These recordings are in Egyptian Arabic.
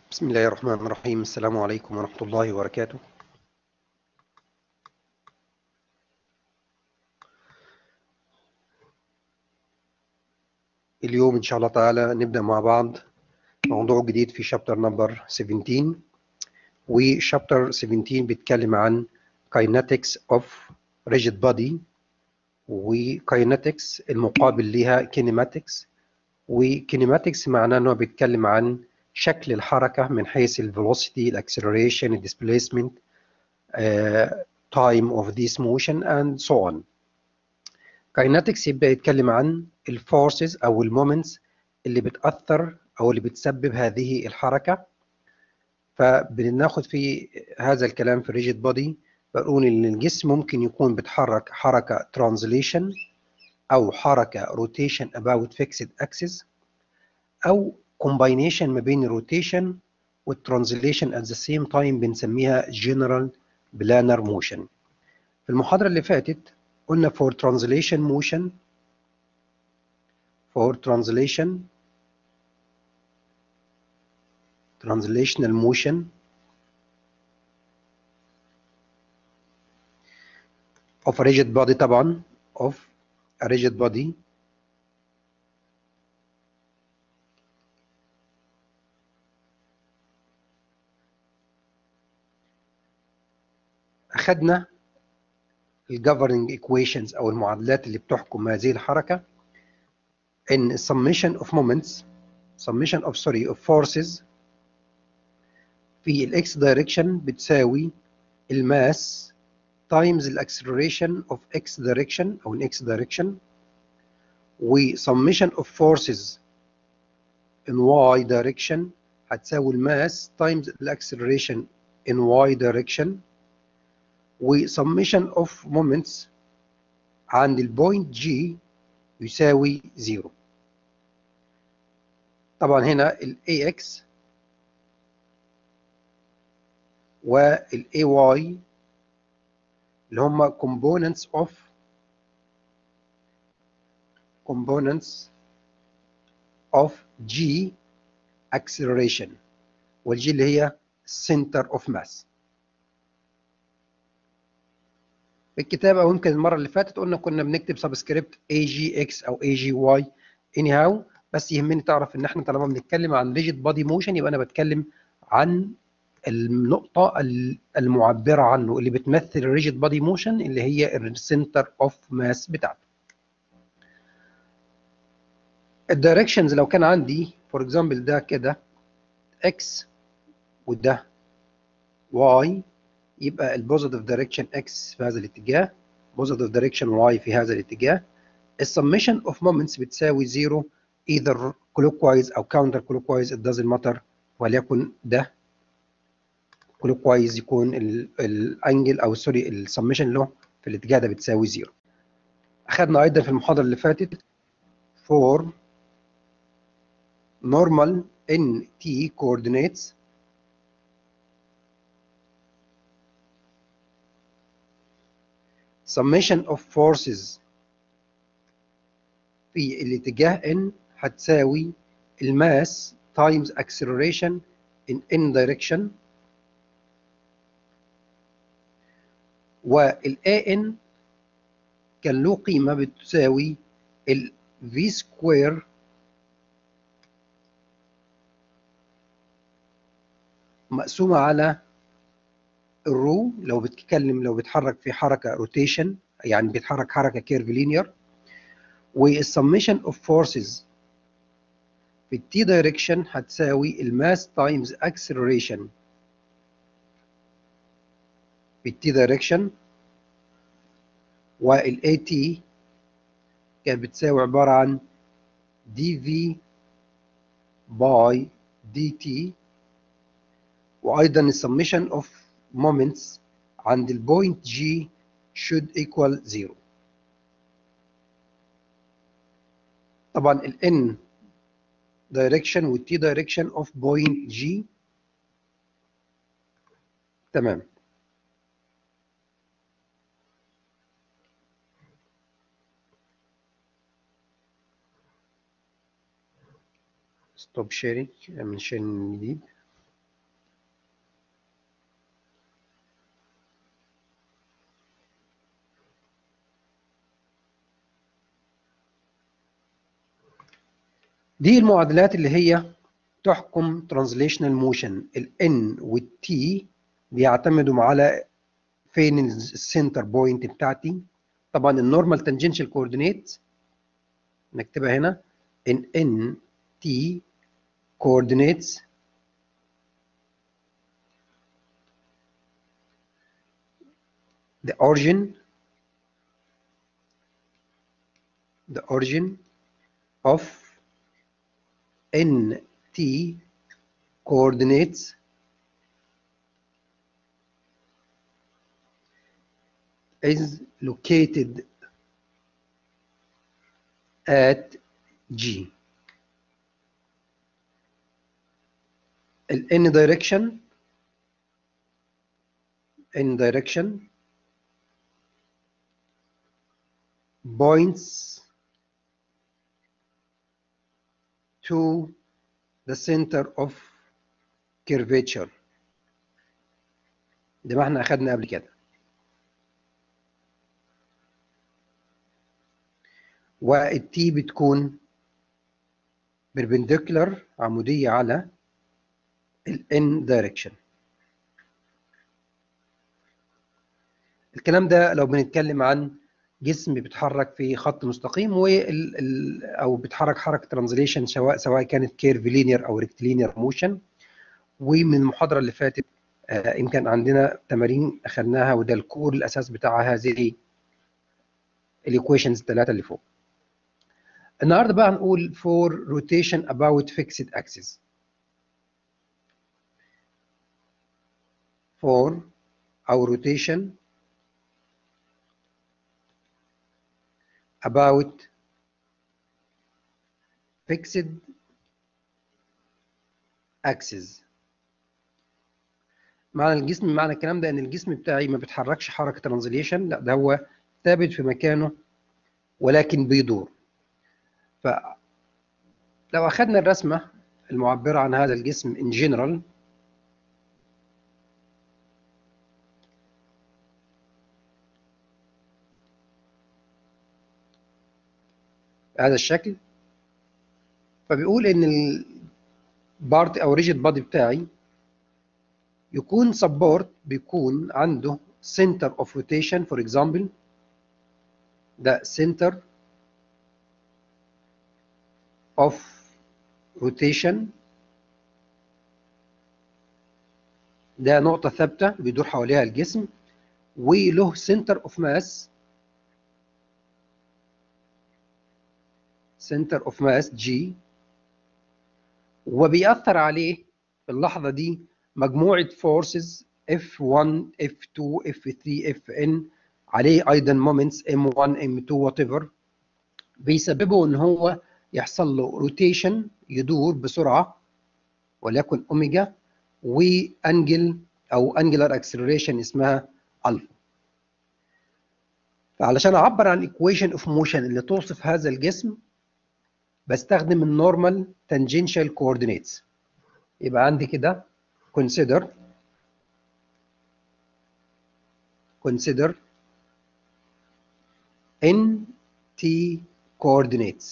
بسم الله الرحمن الرحيم السلام عليكم ورحمة الله وبركاته اليوم إن شاء الله تعالى نبدأ مع بعض موضوع جديد في شابتر نمبر 17 وشابتر 17 بيتكلم عن kinetics of rigid body وكاينetics المقابل ليها kinematics وkinematics معناه انه بيتكلم عن شكل الحركة من حيث الفيلوسيتي الاكسلريشن الديسبيسمنت time of this motion and so on كاينetics يبدأ يتكلم عن الفورسز أو المومنتس اللي بتأثر أو اللي بتسبب هذه الحركة فبناخد في هذا الكلام في الريجيد بودي بقول إن الجسم ممكن يكون بيتحرك حركة ترانزليشن أو حركة روتيشن about fixed axis أو combination ما بين الروتيشن والترانزليشن at the same time بنسميها general planar motion في المحاضرة اللي فاتت قلنا for translation motion for translation translational motion of a rigid body طبعا of a rigid body أخذنا الجوفرنج equations أو المعادلات اللي بتحكم هذه الحركة in summation of moments summation of sorry of forces في ال x direction بتساوي الماس times الاكسلريشن of x direction أو ال x direction و summation of forces in y direction هتساوي الماس times الاكسلريشن in y direction و summation of moments عند البوينت G يساوي 0 طبعا هنا ال AX وال AY اللي هم components of components of G acceleration والجي اللي هي center of mass في الكتاب او يمكن المره اللي فاتت قلنا كنا بنكتب سبسكريبت اي جي اكس او اي جي واي اني هاو بس يهمني تعرف ان احنا طالما بنتكلم عن ريجيد بادي موشن يبقى انا بتكلم عن النقطة المعبرة عنه اللي بتمثل الريجيد بادي موشن اللي هي السنتر اوف ماس بتاعته. الدايركشنز لو كان عندي فور اكزامبل ده كده اكس وده واي يبقى البوزيتيف دايركشن اكس في هذا الاتجاه بوزيتيف دايركشن واي في هذا الاتجاه السمشن اوف مومنتس بتساوي زيرو either clockwise او counter clockwise it doesn't matter وليكن ده clockwise يكون الانجل او سوري السمشن له في الاتجاه ده بتساوي زيرو اخذنا ايضا في المحاضره اللي فاتت for normal in t coordinates summation of forces في الاتجاه n هتساوي الماس times acceleration in n direction وال an كان له قيمة بتساوي ال v square مقسومة على الرو لو بتتكلم لو بيتحرك في حركه روتيشن يعني بيتحرك حركه كيرف لينير والسمشن اوف فورسز في التي دايركشن هتساوي الماس تايمز اكسلريشن في التي دايركشن والاي تي كانت بتساوي عباره عن دي في باي دي تي وايضا السمشن اوف moments عند البوينت G should equal 0 طبعا ال N direction وال T direction of point G تمام stop sharing من شير جديد دي المعادلات اللي هي تحكم translational motion ال N وال T بيعتمدوا على فين السنتر بوينت بتاعتي طبعا النورمال تانجنشال كوردينيت نكتبها هنا ان N T coordinates the origin the origin of NT coordinates is located at G. ال N direction N direction points to the center of curvature ده ما احنا اخدنا قبل كده والتي بتكون perpendicular عمودية على ال N direction الكلام ده لو بنتكلم عن جسم بيتحرك في خط مستقيم وال ال او بيتحرك حركه ترانزليشن سواء سواء كانت كيرف لينير او ريكتلينير موشن ومن المحاضره اللي فاتت آه يمكن عندنا تمارين اخذناها وده الكور الاساس بتاع هذه الايكويشنز الثلاثه اللي فوق النهارده بقى هنقول for rotation about fixed axis for our rotation about fixed axis معنى الجسم معنى الكلام ده ان الجسم بتاعي ما بيتحركش حركه ترانزليشن لا ده هو ثابت في مكانه ولكن بيدور فلو اخذنا الرسمه المعبره عن هذا الجسم in general بهذا الشكل فبيقول ان البارت او ريجيد بادي بتاعي يكون سبورت بيكون عنده center of rotation for example ده center of rotation ده نقطة ثابتة بيدور حواليها الجسم وله center of mass center of mass G وبيأثر عليه في اللحظة دي مجموعة forces F1 F2 F3 Fn عليه أيضا moments M1 M2 whatever بيسببوا إن هو يحصل له روتيشن يدور بسرعة وليكن أوميجا وأنجل أو أنجلر أكسلريشن اسمها ألفا فعلشان أعبر عن equation of motion اللي توصف هذا الجسم بستخدم النورمال تانجنشال كوردينيتس يبقى عندي كده consider consider n t coordinates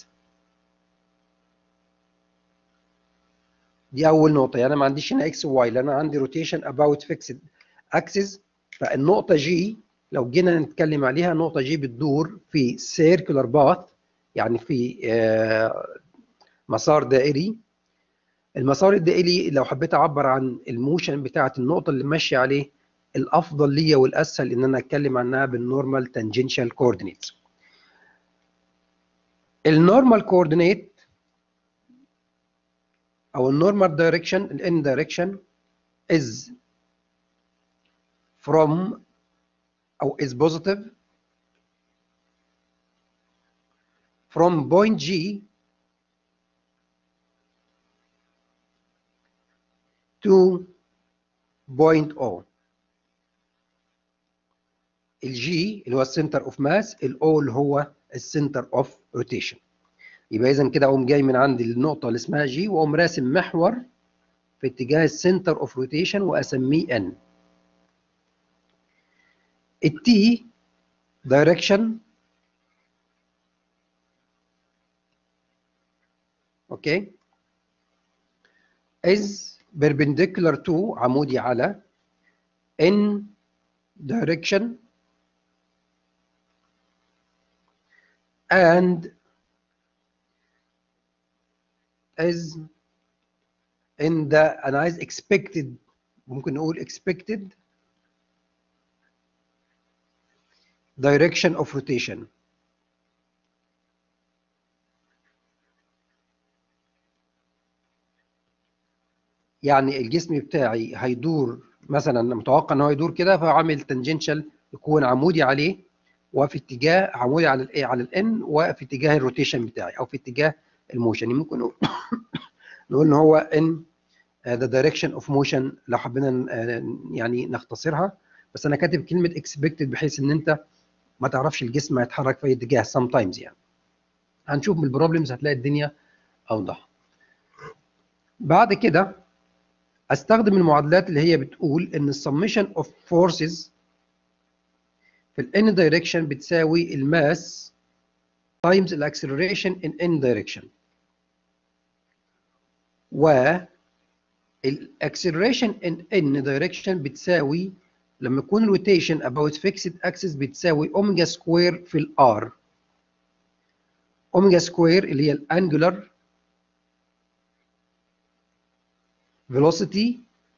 دي اول نقطه يعني انا ما عنديش هنا اكس وواي لان انا عندي روتيشن اباوت فيكسد اكسس فالنقطه جي لو جينا نتكلم عليها النقطه جي بتدور في سيركولار باث يعني في مسار دائري المسار الدائري لو حبيت اعبر عن الموشن بتاعه النقطه اللي ماشيه عليه الافضل ليا والاسهل ان انا اتكلم عنها بالنورمال تانجنشال كوردينيت النورمال كوردينيت او النورمال دايركشن الان دايركشن is from او is positive from point G to point O الجي اللي هو السنتر اوف ماس الاو اللي هو السنتر اوف روتيشن يبقى اذا كده اقوم جاي من عند النقطه اللي اسمها جي واقوم راسم محور في اتجاه السنتر اوف روتيشن واسميه ان التي دايركشن اوكي is perpendicular to عمودي على in direction and is in the انا عايز expected ممكن نقول expected direction of rotation يعني الجسم بتاعي هيدور مثلا متوقع ان هو يدور كده فعامل تنجنشال يكون عمودي عليه وفي اتجاه عمودي على الايه على الان وفي اتجاه الروتيشن بتاعي او في اتجاه الموشن يعني ممكن نقول نقول ان هو ان ذا دايركشن اوف موشن لو حبينا يعني نختصرها بس انا كاتب كلمه اكسبكتد بحيث ان انت ما تعرفش الجسم هيتحرك في اي اتجاه سام تايمز يعني هنشوف من البروبلمز هتلاقي الدنيا اوضح بعد كده استخدم المعادلات اللي هي بتقول ان السمشن اوف فورسز في الان دايركشن بتساوي الماس تايمز الاكسلريشن ان ان دايركشن و الاكسلريشن ان ان دايركشن بتساوي لما يكون الروتيشن about fixed axis بتساوي اوميجا سكوير في الار اوميجا سكوير اللي هي الانجولار velocity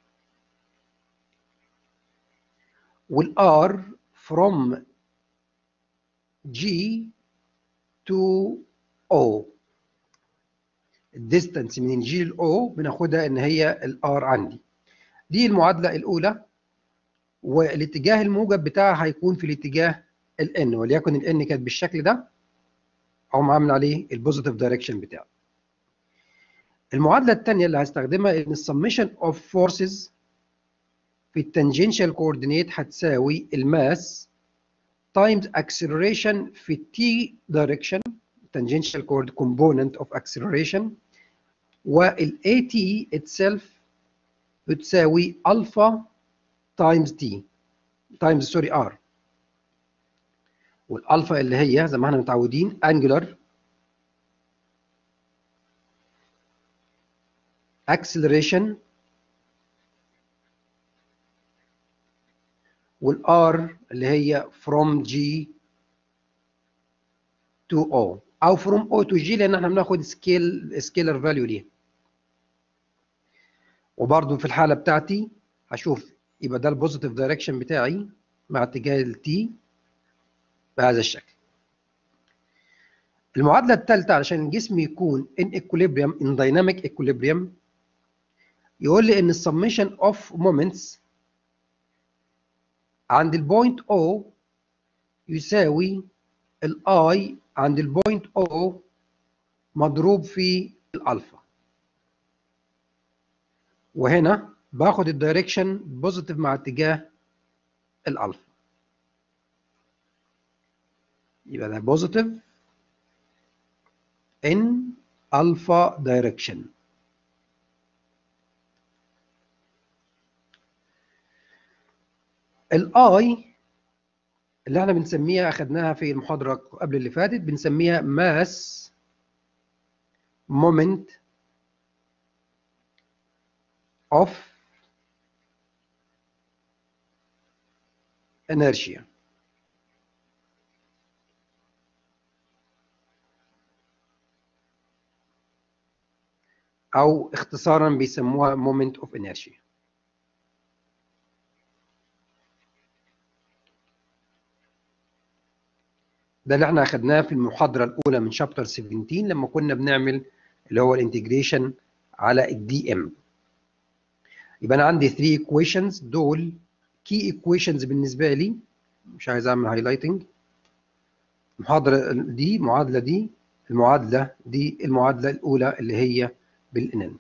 والr from g to o الديستانس من الجي للاو بناخدها ان هي الار عندي دي المعادله الاولى والاتجاه الموجب بتاعها هيكون في الاتجاه الان وليكن الان كانت بالشكل ده او عامل عليه البوزيتيف دايركشن بتاعه المعادله الثانيه اللي هستخدمها ان السمشن اوف فورسز في التانجنشال كوردينيت هتساوي الماس تايمز acceleration في التي دايركشن tangential component of acceleration وال AT itself بتساوي alpha times T times sorry R والالفا اللي هي زي ما احنا متعودين angular acceleration والار اللي هي from G to O او from O to G لان احنا بناخد سكيل سكيلر فاليو ليها وبرده في الحاله بتاعتي هشوف يبقى ده البوزيتيف دايركشن بتاعي مع اتجاه التي بهذا الشكل المعادله الثالثه علشان الجسم يكون in equilibrium in dynamic equilibrium يقول لي ان السميشن اوف مومنتس عند البوينت O يساوي الاي عند البوينت O مضروب في الالفا وهنا باخد الدايركشن بوزيتيف مع اتجاه الالفا يبقى ده بوزيتيف ان الفا دايركشن الاي اللي احنا بنسميها اخدناها في المحاضره قبل اللي فاتت بنسميها ماس مومنت اوف inertia او اختصارا بيسموها moment of inertia ده اللي احنا اخدناه في المحاضره الاولى من شابتر 17 لما كنا بنعمل اللي هو الانتجريشن على الدي ام يبقى انا عندي 3 equations دول key equations بالنسبه لي مش عايز اعمل هايلايتنج المحاضره دي المعادله دي المعادله دي المعادله الاولى اللي هي بالانن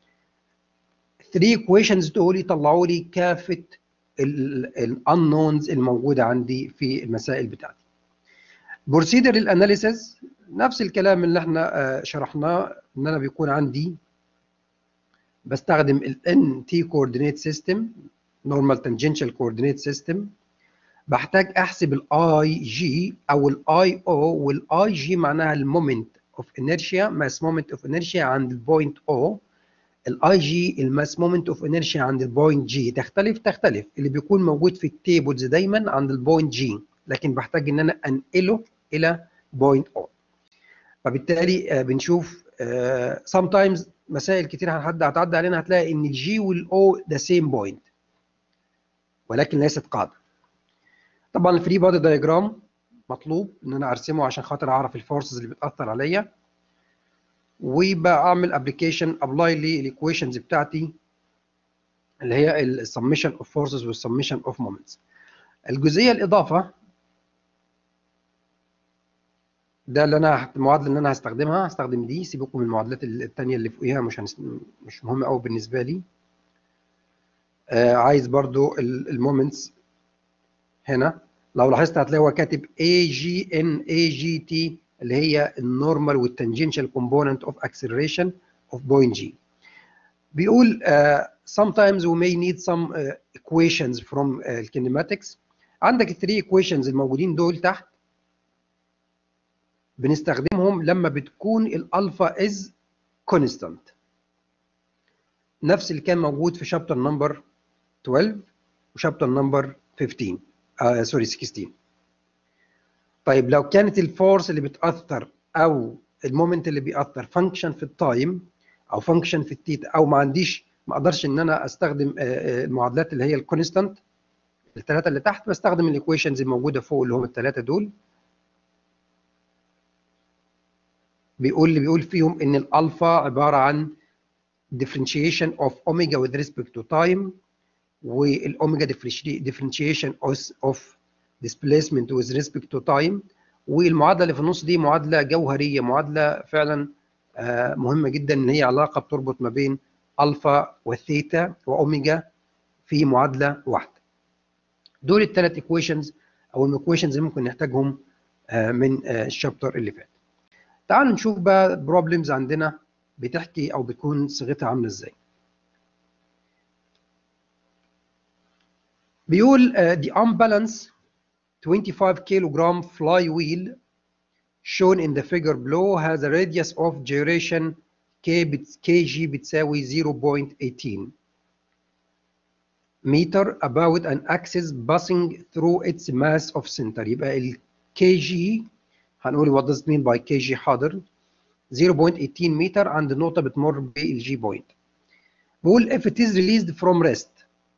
3 equations دول يطلعوا لي كافه الانونز الموجوده عندي في المسائل بتاعتي بروسيدر الاناليسيس نفس الكلام اللي احنا شرحناه ان انا بيكون عندي بستخدم ال NT coordinate system normal tangential coordinate system بحتاج احسب الاي جي او الاي او والاي جي معناها المومنت اوف انيرشيا ماس مومنت اوف انيرشيا عند البوينت او الاي جي الماس مومنت اوف انيرشيا عند البوينت جي تختلف تختلف اللي بيكون موجود في التيبلز دايما عند البوينت جي لكن بحتاج ان انا انقله الى بوينت او فبالتالي بنشوف سام تايمز مسائل كتير هتعدي علينا هتلاقي ان الجي والاو ذا سيم بوينت ولكن ليست قاعده طبعا الفري بادي دايجرام مطلوب ان انا ارسمه عشان خاطر اعرف الفورسز اللي بتاثر عليا وبعمل ابلكيشن ابلاي للايكويشنز بتاعتي اللي هي السمشن اوف فورسز والسمشن اوف مومنتس الجزئيه الاضافه ده اللي انا المعادله اللي انا هستخدمها هستخدم دي سيبكم من المعادلات الثانيه اللي فوقيها مش هنس... مش مهمه قوي بالنسبه لي آه عايز برضو المومنتس هنا لو لاحظت هتلاقي هو كاتب اي جي ان اي جي تي اللي هي النورمال والتنجنشال كومبوننت اوف اكسلريشن اوف بوينت جي بيقول uh, sometimes we may need some uh, equations from uh, kinematics عندك الثري equations الموجودين دول تحت بنستخدمهم لما بتكون الالفا از كونستانت نفس اللي كان موجود في شابتر نمبر 12 وشابتر نمبر 15 آه سوري 16 طيب لو كانت الفورس اللي بتاثر او المومنت اللي بيأثر فانكشن في التايم او فانكشن في التيتا او ما عنديش ما اقدرش ان انا استخدم المعادلات اللي هي الكونستانت الثلاثه اللي تحت بستخدم الايكويشنز الموجوده فوق اللي هم الثلاثه دول بيقول اللي بيقول فيهم ان الالفا عباره عن differentiation of omega with respect to time والاوميجا differentiation of displacement with respect to time والمعادله اللي في النص دي معادله جوهريه معادله فعلا مهمه جدا ان هي علاقه بتربط ما بين الفا وثيتا واوميجا في معادله واحده دول الثلاث ايكويشنز او الايكويشنز اللي ممكن نحتاجهم من الشابتر اللي فات تعالوا نشوف بقى بروبلمز عندنا بتحكي او بتكون صيغتها عامله ازاي بيقول uh, the unbalanced 25 kilogram flywheel shown in the figure below has a radius of gyration k kg بتساوي 0.18 meter about an axis passing through its mass of center يبقى ال kg هنقول what does it mean by kg حاضر 0.18 متر عند نقطة بتمر بالجي بوينت بقول if it is released from rest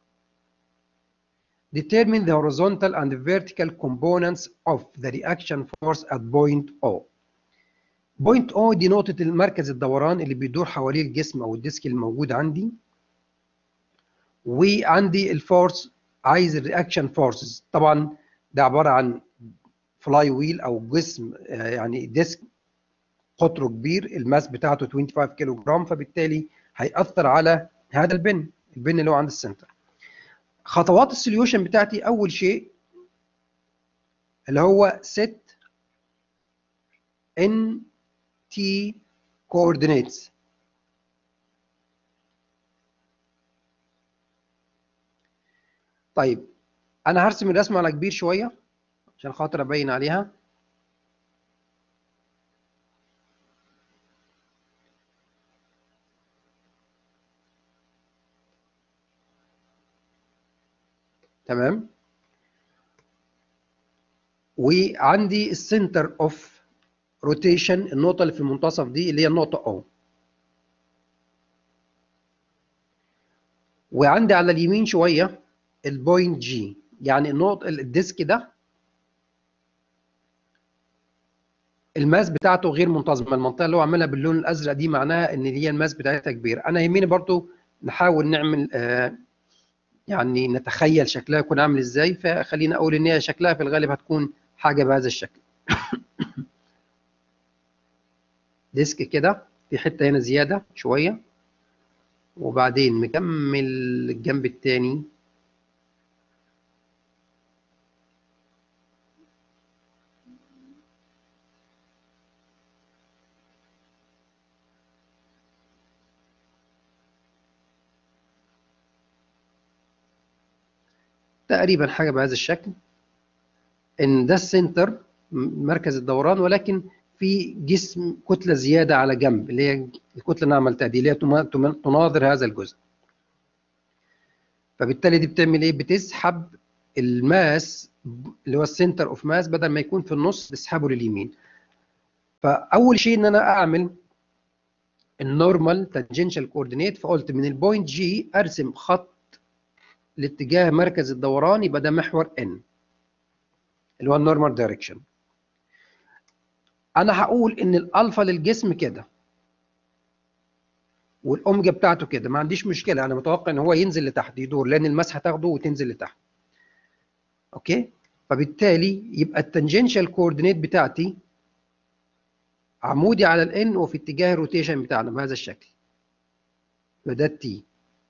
determine the horizontal and vertical components of the reaction force at point O. point O دي نقطة المركز الدوران اللي بيدور حواليه الجسم أو الديسك الموجود عندي. وعندي الفورس عايز الرياكشن فورسز طبعا ده عبارة عن فلاي ويل أو جسم يعني ديسك قطره كبير الماس بتاعته 25 كيلو جرام فبالتالي هيأثر على هذا البن البن اللي هو عند السنتر. خطوات السوليوشن بتاعتي اول شيء اللي هو set n t coordinates طيب انا هرسم الرسمه على كبير شويه عشان خاطر ابين عليها تمام وعندي السنتر اوف روتيشن النقطه اللي في المنتصف دي اللي هي النقطه O وعندي على اليمين شويه البوينت جي يعني النقطه الديسك ده الماس بتاعته غير منتظمه المنطقه اللي هو عاملها باللون الازرق دي معناها ان هي الماس بتاعتها كبير انا يهمني برضو نحاول نعمل آه يعني نتخيل شكلها يكون عامل ازاي فخلينا اقول ان هي شكلها في الغالب هتكون حاجه بهذا الشكل ديسك كده في حته هنا زياده شويه وبعدين مكمل الجنب الثاني تقريبا حاجه بهذا الشكل ان ده السنتر مركز الدوران ولكن في جسم كتله زياده على جنب اللي هي الكتله اللي انا عملتها دي اللي هي تناظر هذا الجزء فبالتالي دي بتعمل ايه بتسحب الماس اللي هو السنتر اوف ماس بدل ما يكون في النص تسحبه لليمين فاول شيء ان انا اعمل النورمال تانجنشال كوردينيت فقلت من البوينت جي ارسم خط لاتجاه مركز الدوران يبقى ده محور ان اللي هو النورمال دايركشن انا هقول ان الالفا للجسم كده والاوميجا بتاعته كده ما عنديش مشكله انا متوقع ان هو ينزل لتحت يدور لان الماس هتاخده وتنزل لتحت اوكي فبالتالي يبقى التنجنشال كوردينيت بتاعتي عمودي على الان وفي اتجاه الروتيشن بتاعنا بهذا الشكل فده التي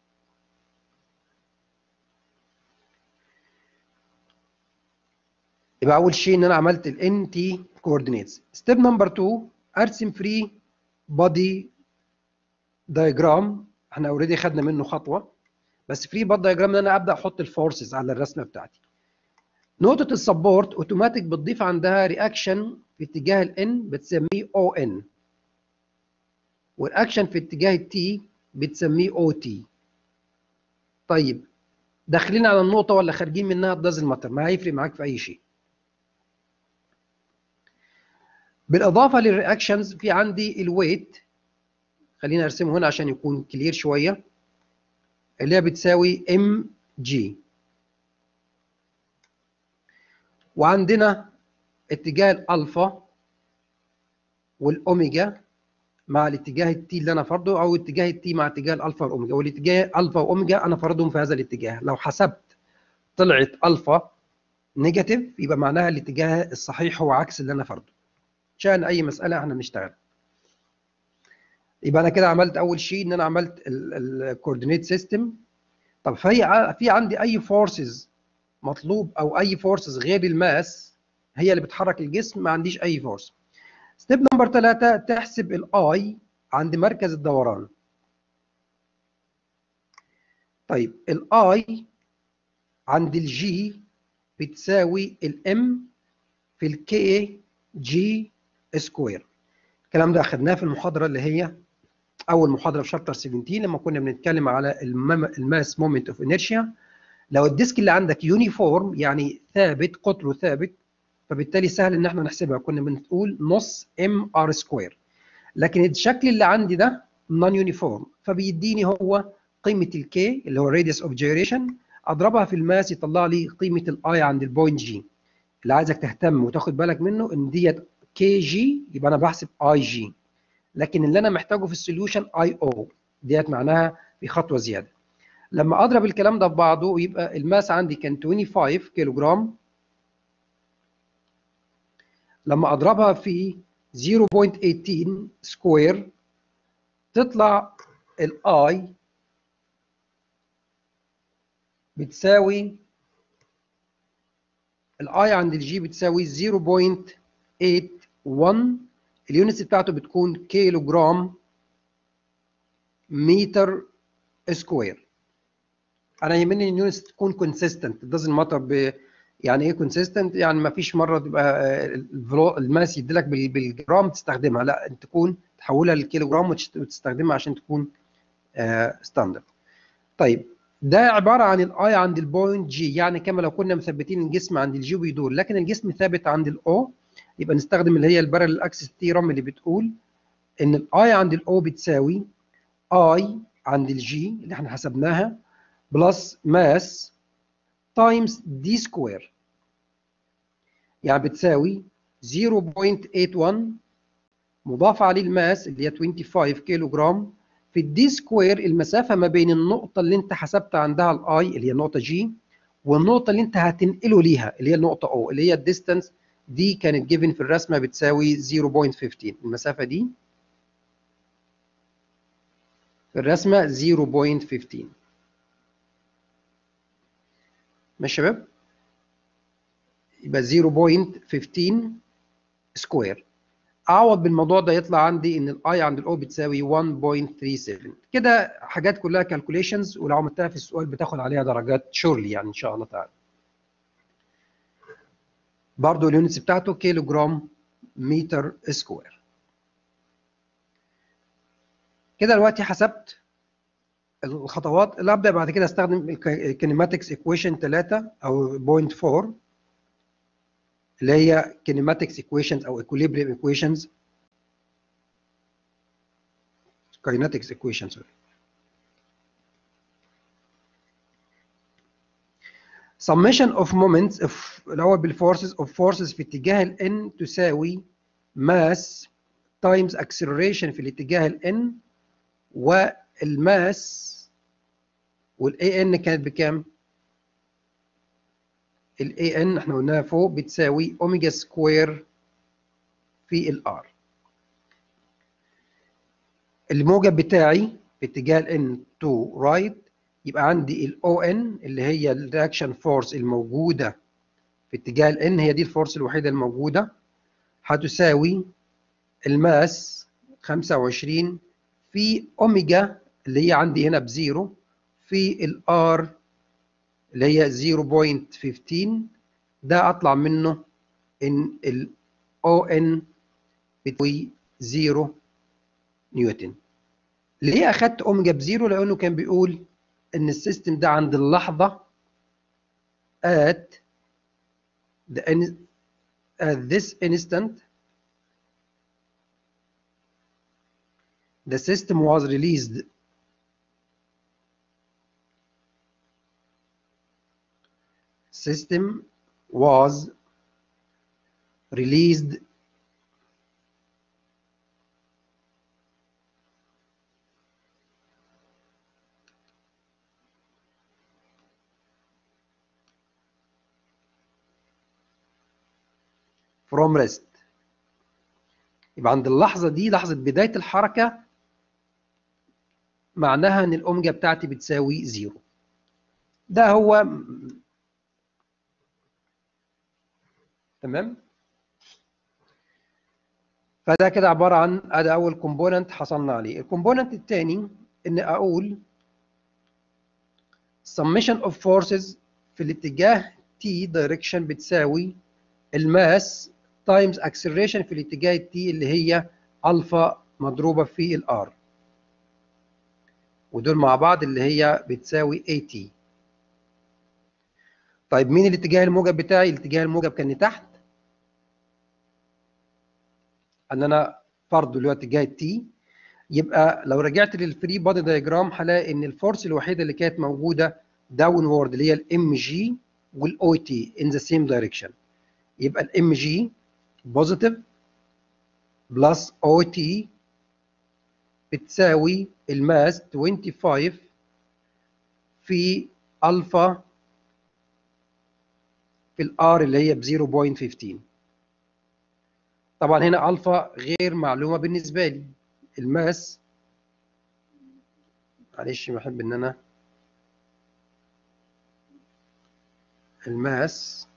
يبقى اول شيء ان انا عملت الان تي كوردينيتس ستيب نمبر 2 ارسم فري بودي دايجرام احنا اوريدي خدنا منه خطوه بس فري بودي دايجرام ان انا ابدا احط الفورسز على الرسمه بتاعتي نقطه السبورت اوتوماتيك بتضيف عندها رياكشن في اتجاه الان بتسميه او ان والاكشن في اتجاه التي بتسميه او تي طيب داخلين على النقطه ولا خارجين منها الداز المطر ما هيفرق معاك في اي شيء بالاضافه للرياكشنز في عندي الويت خلينا ارسمه هنا عشان يكون كلير شويه اللي هي بتساوي ام جي وعندنا اتجاه الالفا والاوميجا مع الاتجاه التي اللي انا فرضه او اتجاه التي مع اتجاه الالفا والاوميجا والاتجاه الفا واوميجا انا فرضهم في هذا الاتجاه لو حسبت طلعت الفا نيجاتيف يبقى معناها الاتجاه الصحيح هو عكس اللي انا فرضه عشان اي مساله احنا بنشتغل يبقى انا كده عملت اول شيء ان انا عملت الكوردينيت سيستم طب في في عندي اي فورسز مطلوب او اي فورسز غير الماس هي اللي بتحرك الجسم ما عنديش اي فورس ستيب نمبر 3 تحسب الاي عند مركز الدوران طيب الاي عند الجي بتساوي الام في الكي جي سكوير الكلام ده اخدناه في المحاضره اللي هي اول محاضره في شابتر 17 لما كنا بنتكلم على الماس مومنت اوف انيرشيا لو الديسك اللي عندك يونيفورم يعني ثابت قطره ثابت فبالتالي سهل ان احنا نحسبها كنا بنقول نص ام ار سكوير لكن الشكل اللي عندي ده نون يونيفورم فبيديني هو قيمه الكي اللي هو راديوس اوف جيريشن اضربها في الماس يطلع لي قيمه الاي عند البوينت جي اللي عايزك تهتم وتاخد بالك منه ان ديت كي جي يبقى انا بحسب اي جي لكن اللي انا محتاجه في السوليوشن اي او ديت معناها في خطوه زياده لما اضرب الكلام ده في بعضه يبقى الماس عندي كان 25 كيلو جرام لما اضربها في 0.18 سكوير تطلع الاي بتساوي الاي عند الجي بتساوي 0.81 اليونتس بتاعته بتكون كيلو جرام متر سكوير انا يهمني ان اليونتس تكون كونسيستنت doesn't matter ب يعني ايه كونسيستنت يعني ما فيش مره تبقى الماس يديلك بالجرام تستخدمها لا انت تكون تحولها للكيلو جرام وتستخدمها عشان تكون ستاندرد طيب ده عباره عن الاي عند البوينت جي يعني كما لو كنا مثبتين الجسم عند الجي بيدور لكن الجسم ثابت عند الاو يبقى نستخدم اللي هي البارل اكسس ثيرم اللي بتقول ان الاي عند الاو بتساوي اي عند الجي اللي احنا حسبناها بلس ماس تايمز دي سكوير يعني بتساوي 0.81 مضاف عليه الماس اللي هي 25 كيلو جرام في الدي سكوير المسافه ما بين النقطه اللي انت حسبت عندها الاي اللي هي النقطه جي والنقطه اللي انت هتنقله ليها اللي هي النقطه او اللي هي الديستانس دي كانت جيفن في الرسمه بتساوي 0.15 المسافه دي في الرسمه 0.15 ماشي يا شباب يبقى 0.15 سكوير اعوض بالموضوع ده يطلع عندي ان الاي عند الاو بتساوي 1.37 كده حاجات كلها كالكوليشنز ولو عملتها في السؤال بتاخد عليها درجات شورلي يعني ان شاء الله تعالى برضه اليونتس بتاعته كيلو جرام متر سكوير كده دلوقتي حسبت الخطوات اللي ابدا بعد كده استخدم الكينيماتكس ايكويشن 3 او بوينت 4 اللي هي كينيماتكس ايكويشنز او equilibrium ايكويشنز kinetics equation sorry summation of moments of الاول بالفورسز of forces في اتجاه ال n تساوي mass times acceleration في الاتجاه ال n والماس وال an كانت بكام؟ ال an احنا قلناها فوق بتساوي اوميجا سكوير في ال r الموجب بتاعي في اتجاه ال n to right يبقى عندي ال ON اللي هي الرياكشن فورس الموجودة في اتجاه ال N هي دي الفورس الوحيدة الموجودة هتساوي الماس 25 في أوميجا اللي هي عندي هنا بزيرو في ال R اللي هي 0.15 ده أطلع منه إن ال ON بتساوي 0 نيوتن ليه أخدت أوميجا بزيرو؟ لأنه كان بيقول ان السيستم ده عند اللحظه at the at this instant the system was released system was released from rest يبقى عند اللحظة دي لحظة بداية الحركة معناها ان الاوميجا بتاعتي بتساوي زيرو ده هو تمام فده كده عبارة عن ادي اول كومبوننت حصلنا عليه الكومبوننت الثاني ان اقول summation of forces في الاتجاه t direction بتساوي الماس تايمز اكسلريشن في الاتجاه التي اللي هي الفا مضروبه في الار ودول مع بعض اللي هي بتساوي اي تي طيب مين الاتجاه الموجب بتاعي الاتجاه الموجب كان لتحت ان انا فرض اللي هو اتجاه التي يبقى لو رجعت للفري بادي دايجرام هلاقي ان الفورس الوحيده اللي كانت موجوده داون وورد اللي هي الام جي والاو تي ان ذا سيم دايركشن يبقى الام جي بوزيتيف بلس او تي بتساوي الماس 25 في الفا في الار اللي هي ب 0.15 طبعا هنا الفا غير معلومه بالنسبه لي الماس معلش بحب ان انا الماس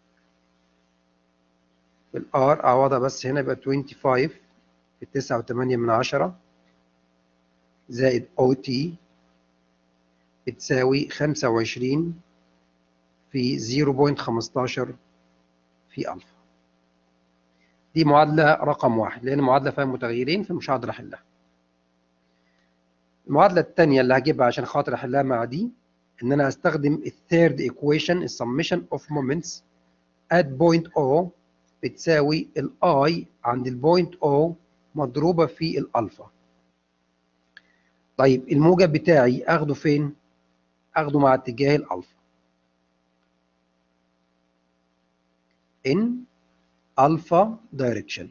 الار اعوضها بس هنا يبقى 25 في 9.8 من عشرة زائد او تي بتساوي 25 في 0.15 في الفا دي معادلة رقم واحد لأن المعادلة فيها متغيرين فمش هقدر أحلها المعادلة الثانية اللي هجيبها عشان خاطر أحلها مع دي إن أنا أستخدم الثيرد ايكويشن السمشن اوف مومنتس at point O بتساوي الاي عند البوينت او مضروبه في الالفا طيب الموجب بتاعي اخده فين اخده مع اتجاه الالفا ان الفا دايركشن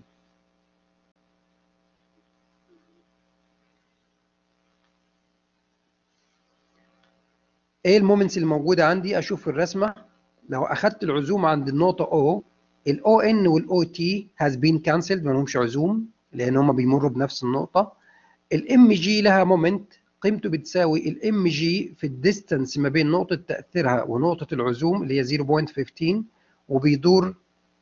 ايه المومنتس اللي موجوده عندي اشوف في الرسمه لو اخدت العزوم عند النقطه O الاو ان والاو تي هاز بين كانسلد ما لهمش عزوم لان هم بيمروا بنفس النقطه الام جي لها مومنت قيمته بتساوي الام جي في الديستانس ما بين نقطه تاثيرها ونقطه العزوم اللي هي 0.15 وبيدور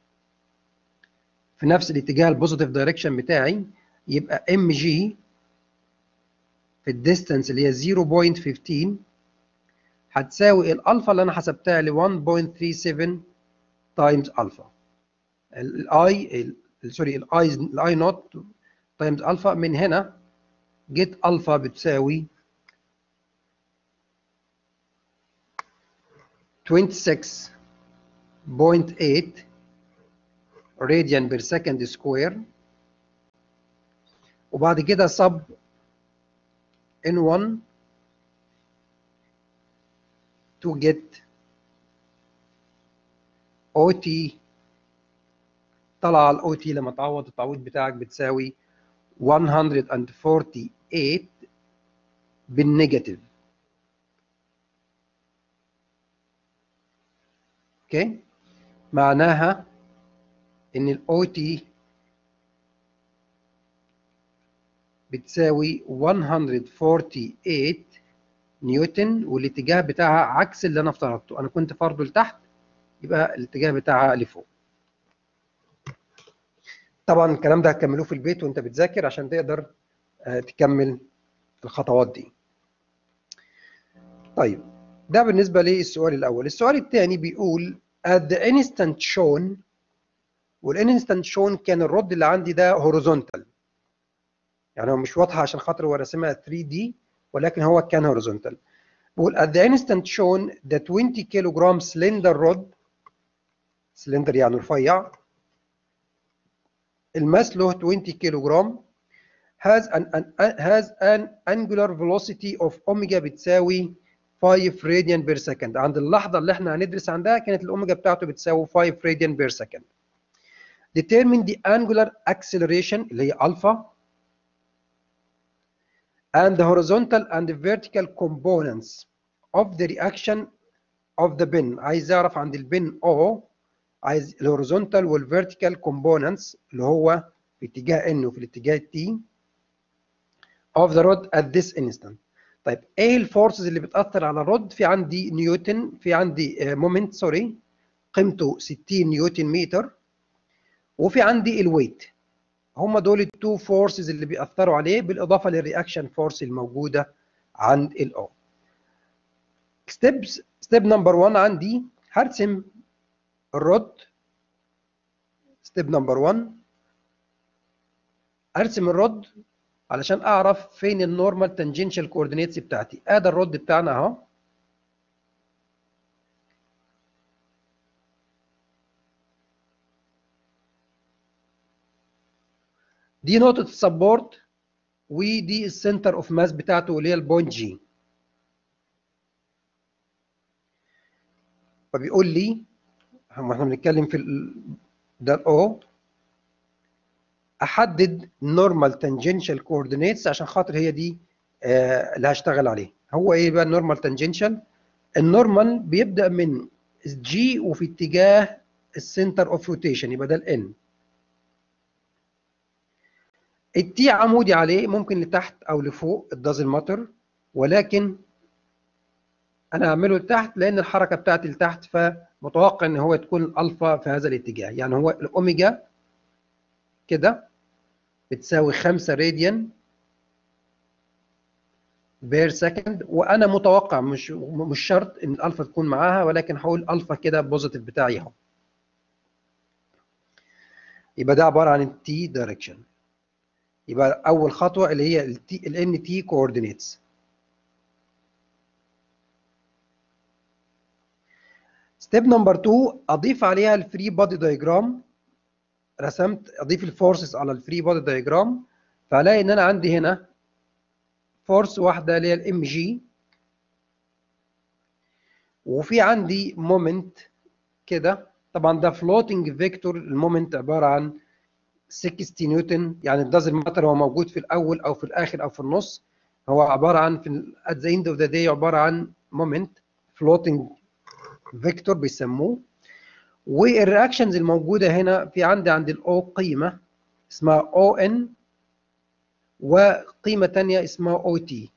في نفس الاتجاه البوزيتيف دايركشن بتاعي يبقى ام جي في الديستانس اللي هي 0.15 هتساوي الالفا اللي انا حسبتها ل 1.37 تايمز الفا الاي سوري الاي الاي نوت تايمز الفا من هنا جيت الفا بتساوي 26.8 radian per second square وبعد كده sub n1 to get OT طلع على الاو تي لما تعوض التعويض بتاعك بتساوي 148 بالنيجاتيف اوكي معناها ان الاو تي بتساوي 148 نيوتن والاتجاه بتاعها عكس اللي انا افترضته انا كنت فرضه لتحت يبقى الاتجاه بتاعها لفوق طبعا الكلام ده هتكملوه في البيت وانت بتذاكر عشان تقدر تكمل الخطوات دي طيب ده بالنسبة للسؤال الأول السؤال الثاني بيقول at the instant shown والانستنت shown كان الرد اللي عندي ده horizontal يعني هو مش واضحة عشان خاطر هو راسمها 3D ولكن هو كان horizontal بقول at the instant shown the 20 كيلوغرام cylinder rod سلندر يعني رفيع الماس له 20 كيلوغرام has an, an has an angular velocity of omega بتساوي 5 radian per second عند اللحظة اللي احنا هندرس عندها كانت الأوميجا بتاعته بتساوي 5 radian per second determine the angular acceleration اللي هي alpha and the horizontal and the vertical components of the reaction of the bin عايز اعرف عند البن O عايز الهوريزونتال والفيرتيكال كومبوننتس اللي هو في اتجاه N وفي الاتجاه T of the rod at this instant طيب ايه الفورسز اللي بتاثر على الرد في عندي نيوتن في عندي مومنت سوري قيمته 60 نيوتن متر وفي عندي الويت هم دول التو فورسز اللي بيأثروا عليه بالاضافه للرياكشن فورس الموجوده عند الاو ستيبس ستيب نمبر 1 عندي هرسم الرد ستيب نمبر 1 ارسم الرد علشان اعرف فين النورمال تانجنشال كوردينيتس بتاعتي ادي الرد بتاعنا اهو دي نقطة السبورت ودي السنتر اوف ماس بتاعته اللي هي البوينت جي فبيقول لي احنا بنتكلم في ال... ده الاو احدد نورمال تانجنشال كوردينيتس عشان خاطر هي دي آه اللي هشتغل عليه هو ايه بقى النورمال تانجنشال النورمال بيبدا من جي وفي اتجاه السنتر اوف روتيشن يبقى ده الان التي عمودي عليه ممكن لتحت او لفوق الدازل ماتر ولكن انا هعمله لتحت لان الحركه بتاعتي لتحت فمتوقع ان هو تكون الالفا في هذا الاتجاه يعني هو الاوميجا كده بتساوي 5 راديان بير سكند وانا متوقع مش مش شرط ان الالفا تكون معاها ولكن هقول الفا كده بوزيتيف بتاعي اهو يبقى ده عباره عن التي دايركشن يبقى اول خطوه اللي هي التي الان تي كوردينيتس ستيب نمبر 2 اضيف عليها الفري بودي دايجرام رسمت اضيف الفورسز على الفري بودي دايجرام فهلاقي ان انا عندي هنا فورس واحده اللي هي الام جي وفي عندي مومنت كده طبعا ده فلوتنج فيكتور المومنت عباره عن 60 نيوتن يعني الدازل ماتر هو موجود في الاول او في الاخر او في النص هو عباره عن في at the end of the day عباره عن مومنت فلوتنج فيكتور بيسموه والرياكشنز الموجوده هنا في عندي عند الاو قيمه اسمها او ان وقيمه ثانيه اسمها او تي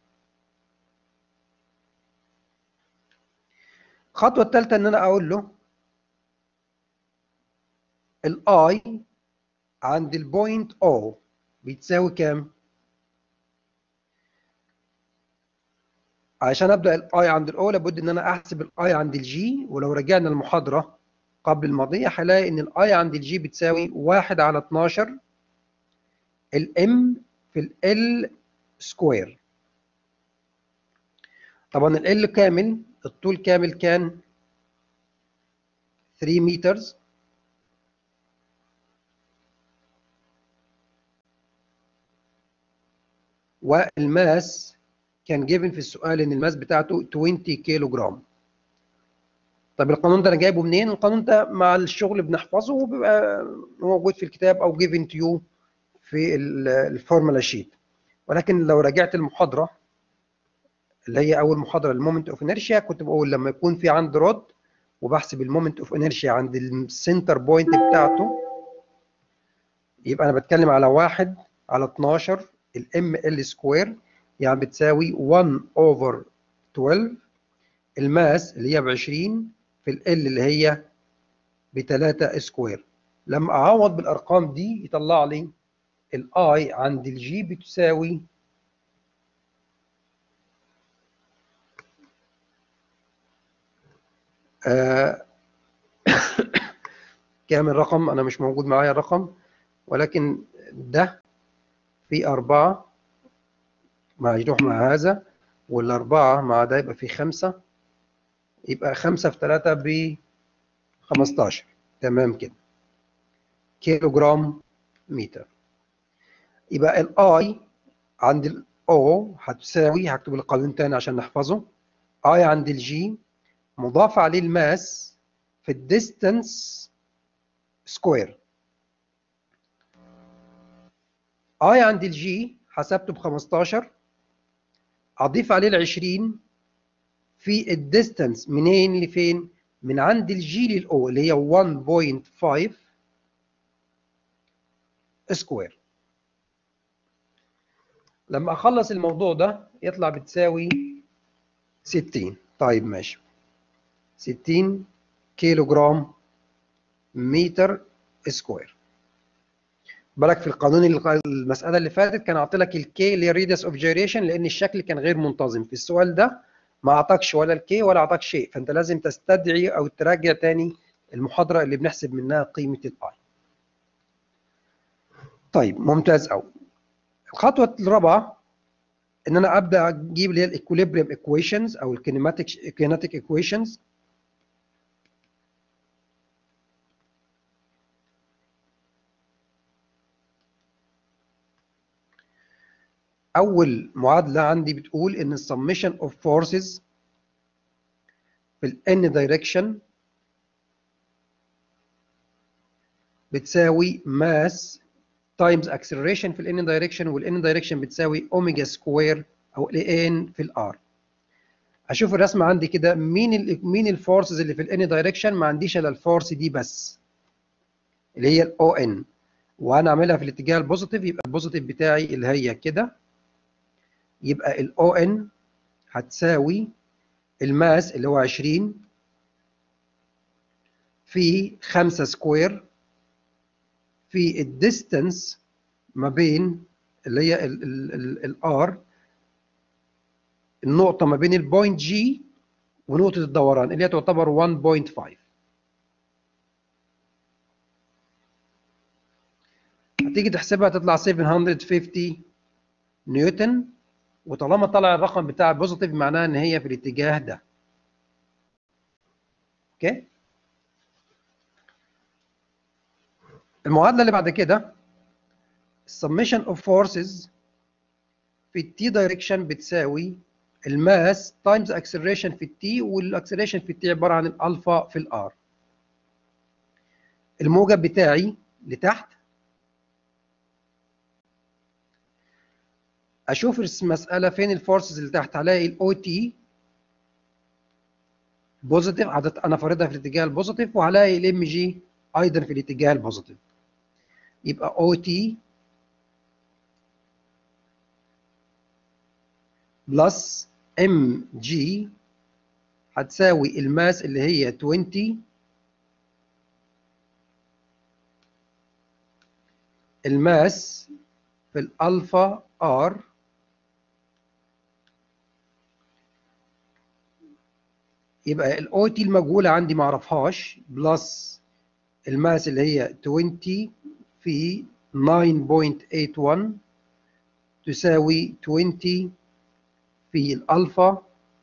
الخطوه الثالثه ان انا اقول له الاي عند البوينت او بتساوي كام عشان ابدا الاي عند الاو لابد ان انا احسب الاي عند الجي ولو رجعنا المحاضره قبل الماضية هلاقي إن الآي عند الجي بتساوي واحد على 12 الإم في ال سكوير طبعا ال كامل الطول كامل كان 3 مترز والماس كان جيفن في السؤال ان الماس بتاعته 20 كيلو جرام طب القانون ده انا جايبه منين القانون ده مع الشغل بنحفظه وبيبقى موجود في الكتاب او جيفن تو يو في الفورمولا شيت ولكن لو راجعت المحاضره اللي هي اول محاضره المومنت اوف انرشيا كنت بقول لما يكون في عندي رود وبحسب المومنت اوف انرشيا عند السنتر بوينت بتاعته يبقى انا بتكلم على واحد على 12 الام ال سكوير يعني بتساوي 1 اوفر 12 الماس اللي هي ب 20 في ال اللي هي ب 3 سكوير لما اعوض بالارقام دي يطلع لي الاي عند الجي بتساوي آه كام الرقم انا مش موجود معايا الرقم ولكن ده في أربعة مع يروح مع هذا والأربعة مع ده يبقى في خمسة يبقى خمسة في ثلاثة ب 15 تمام كده كيلو جرام متر يبقى الاي عند الاو هتساوي هكتب القانون تاني عشان نحفظه اي عند الجي مضاف عليه الماس في الديستانس سكوير اي عند الجي حسبته ب 15 اضيف عليه ال 20 في الديستانس منين لفين؟ من عند الجي للاو اللي هي 1.5 سكوير لما اخلص الموضوع ده يطلع بتساوي 60 طيب ماشي 60 كيلو جرام متر سكوير بالك في القانون المساله اللي فاتت كان اعطي لك الكي اللي هي ريدس اوف جيريشن لان الشكل كان غير منتظم في السؤال ده ما اعطاكش ولا الكي ولا اعطاك شيء فانت لازم تستدعي او تراجع تاني المحاضره اللي بنحسب منها قيمه الاي طيب ممتاز قوي الخطوه الرابعه ان انا ابدا اجيب اللي هي الايكوليبريم ايكويشنز او الكينيماتيك كينيتيك ايكويشنز اول معادله عندي بتقول ان السمشن اوف فورسز في الان دايركشن بتساوي ماس تايمز اكسلريشن في الان دايركشن والان دايركشن بتساوي اوميجا سكوير او ان في الار اشوف الرسمه عندي كده مين ال مين الفورسز اللي في الان دايركشن ما عنديش الا الفورس دي بس اللي هي الاو ان وانا اعملها في الاتجاه البوزيتيف يبقى البوزيتيف بتاعي اللي هي كده يبقى ال ON هتساوي الماس اللي هو 20 في 5 سكوير في الديستانس ما بين اللي هي الار النقطة ما بين البوينت جي ونقطة الدوران اللي هي تعتبر 1.5 هتيجي تحسبها تطلع 750 نيوتن وطالما طلع الرقم بتاع بوزيتيف معناه ان هي في الاتجاه ده اوكي المعادله اللي بعد كده السمشن اوف فورسز في التي دايركشن بتساوي الماس تايمز اكسلريشن في التي والاكسلريشن في التي عباره عن الالفا في الار الموجب بتاعي لتحت اشوف المساله فين الفورسز اللي تحت هلاقي الاو تي بوزيتيف انا فارضها في الاتجاه البوزيتيف وهلاقي الام جي ايضا في الاتجاه البوزيتيف يبقى او تي بلس ام جي هتساوي الماس اللي هي 20 الماس في الالفا ار يبقى الاو تي المجهوله عندي ما اعرفهاش بلس الماس اللي هي 20 في 9.81 تساوي 20 في الالفا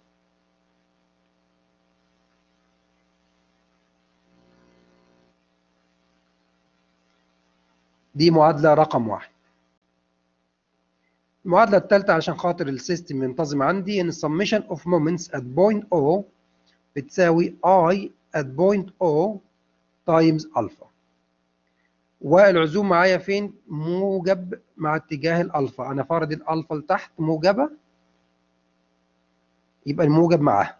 دي معادلة رقم واحد المعادلة الثالثة عشان خاطر السيستم ينتظم عندي ان summation of moments at point O بتساوي I at point O times alpha والعزوم معايا فين؟ موجب مع اتجاه الالفا انا فارض الالفا لتحت موجبة يبقى الموجب معاها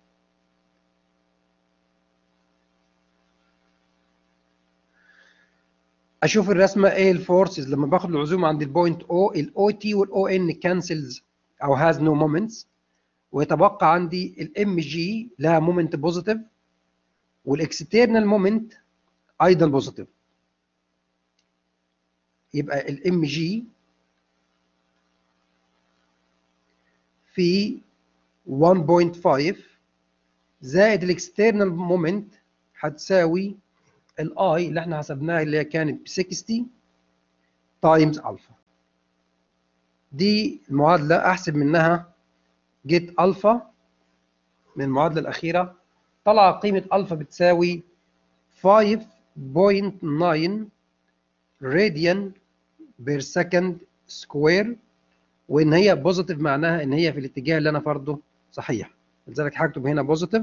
اشوف الرسمه ايه الفورسز لما باخد العزوم عند البوينت او الاو تي والاو ان كانسلز او هاز نو مومنتس ويتبقى عندي الام جي لها مومنت بوزيتيف والاكسترنال مومنت ايضا بوزيتيف يبقى الام جي في 1.5 زائد الاكسترنال مومنت هتساوي الاي اللي احنا حسبناها اللي هي كانت ب 60 تايمز الفا دي المعادله احسب منها جيت الفا من المعادله الاخيره طلع قيمه الفا بتساوي 5.9 راديان بير سكند سكوير وان هي بوزيتيف معناها ان هي في الاتجاه اللي انا فرضه صحيح لذلك هكتب هنا بوزيتيف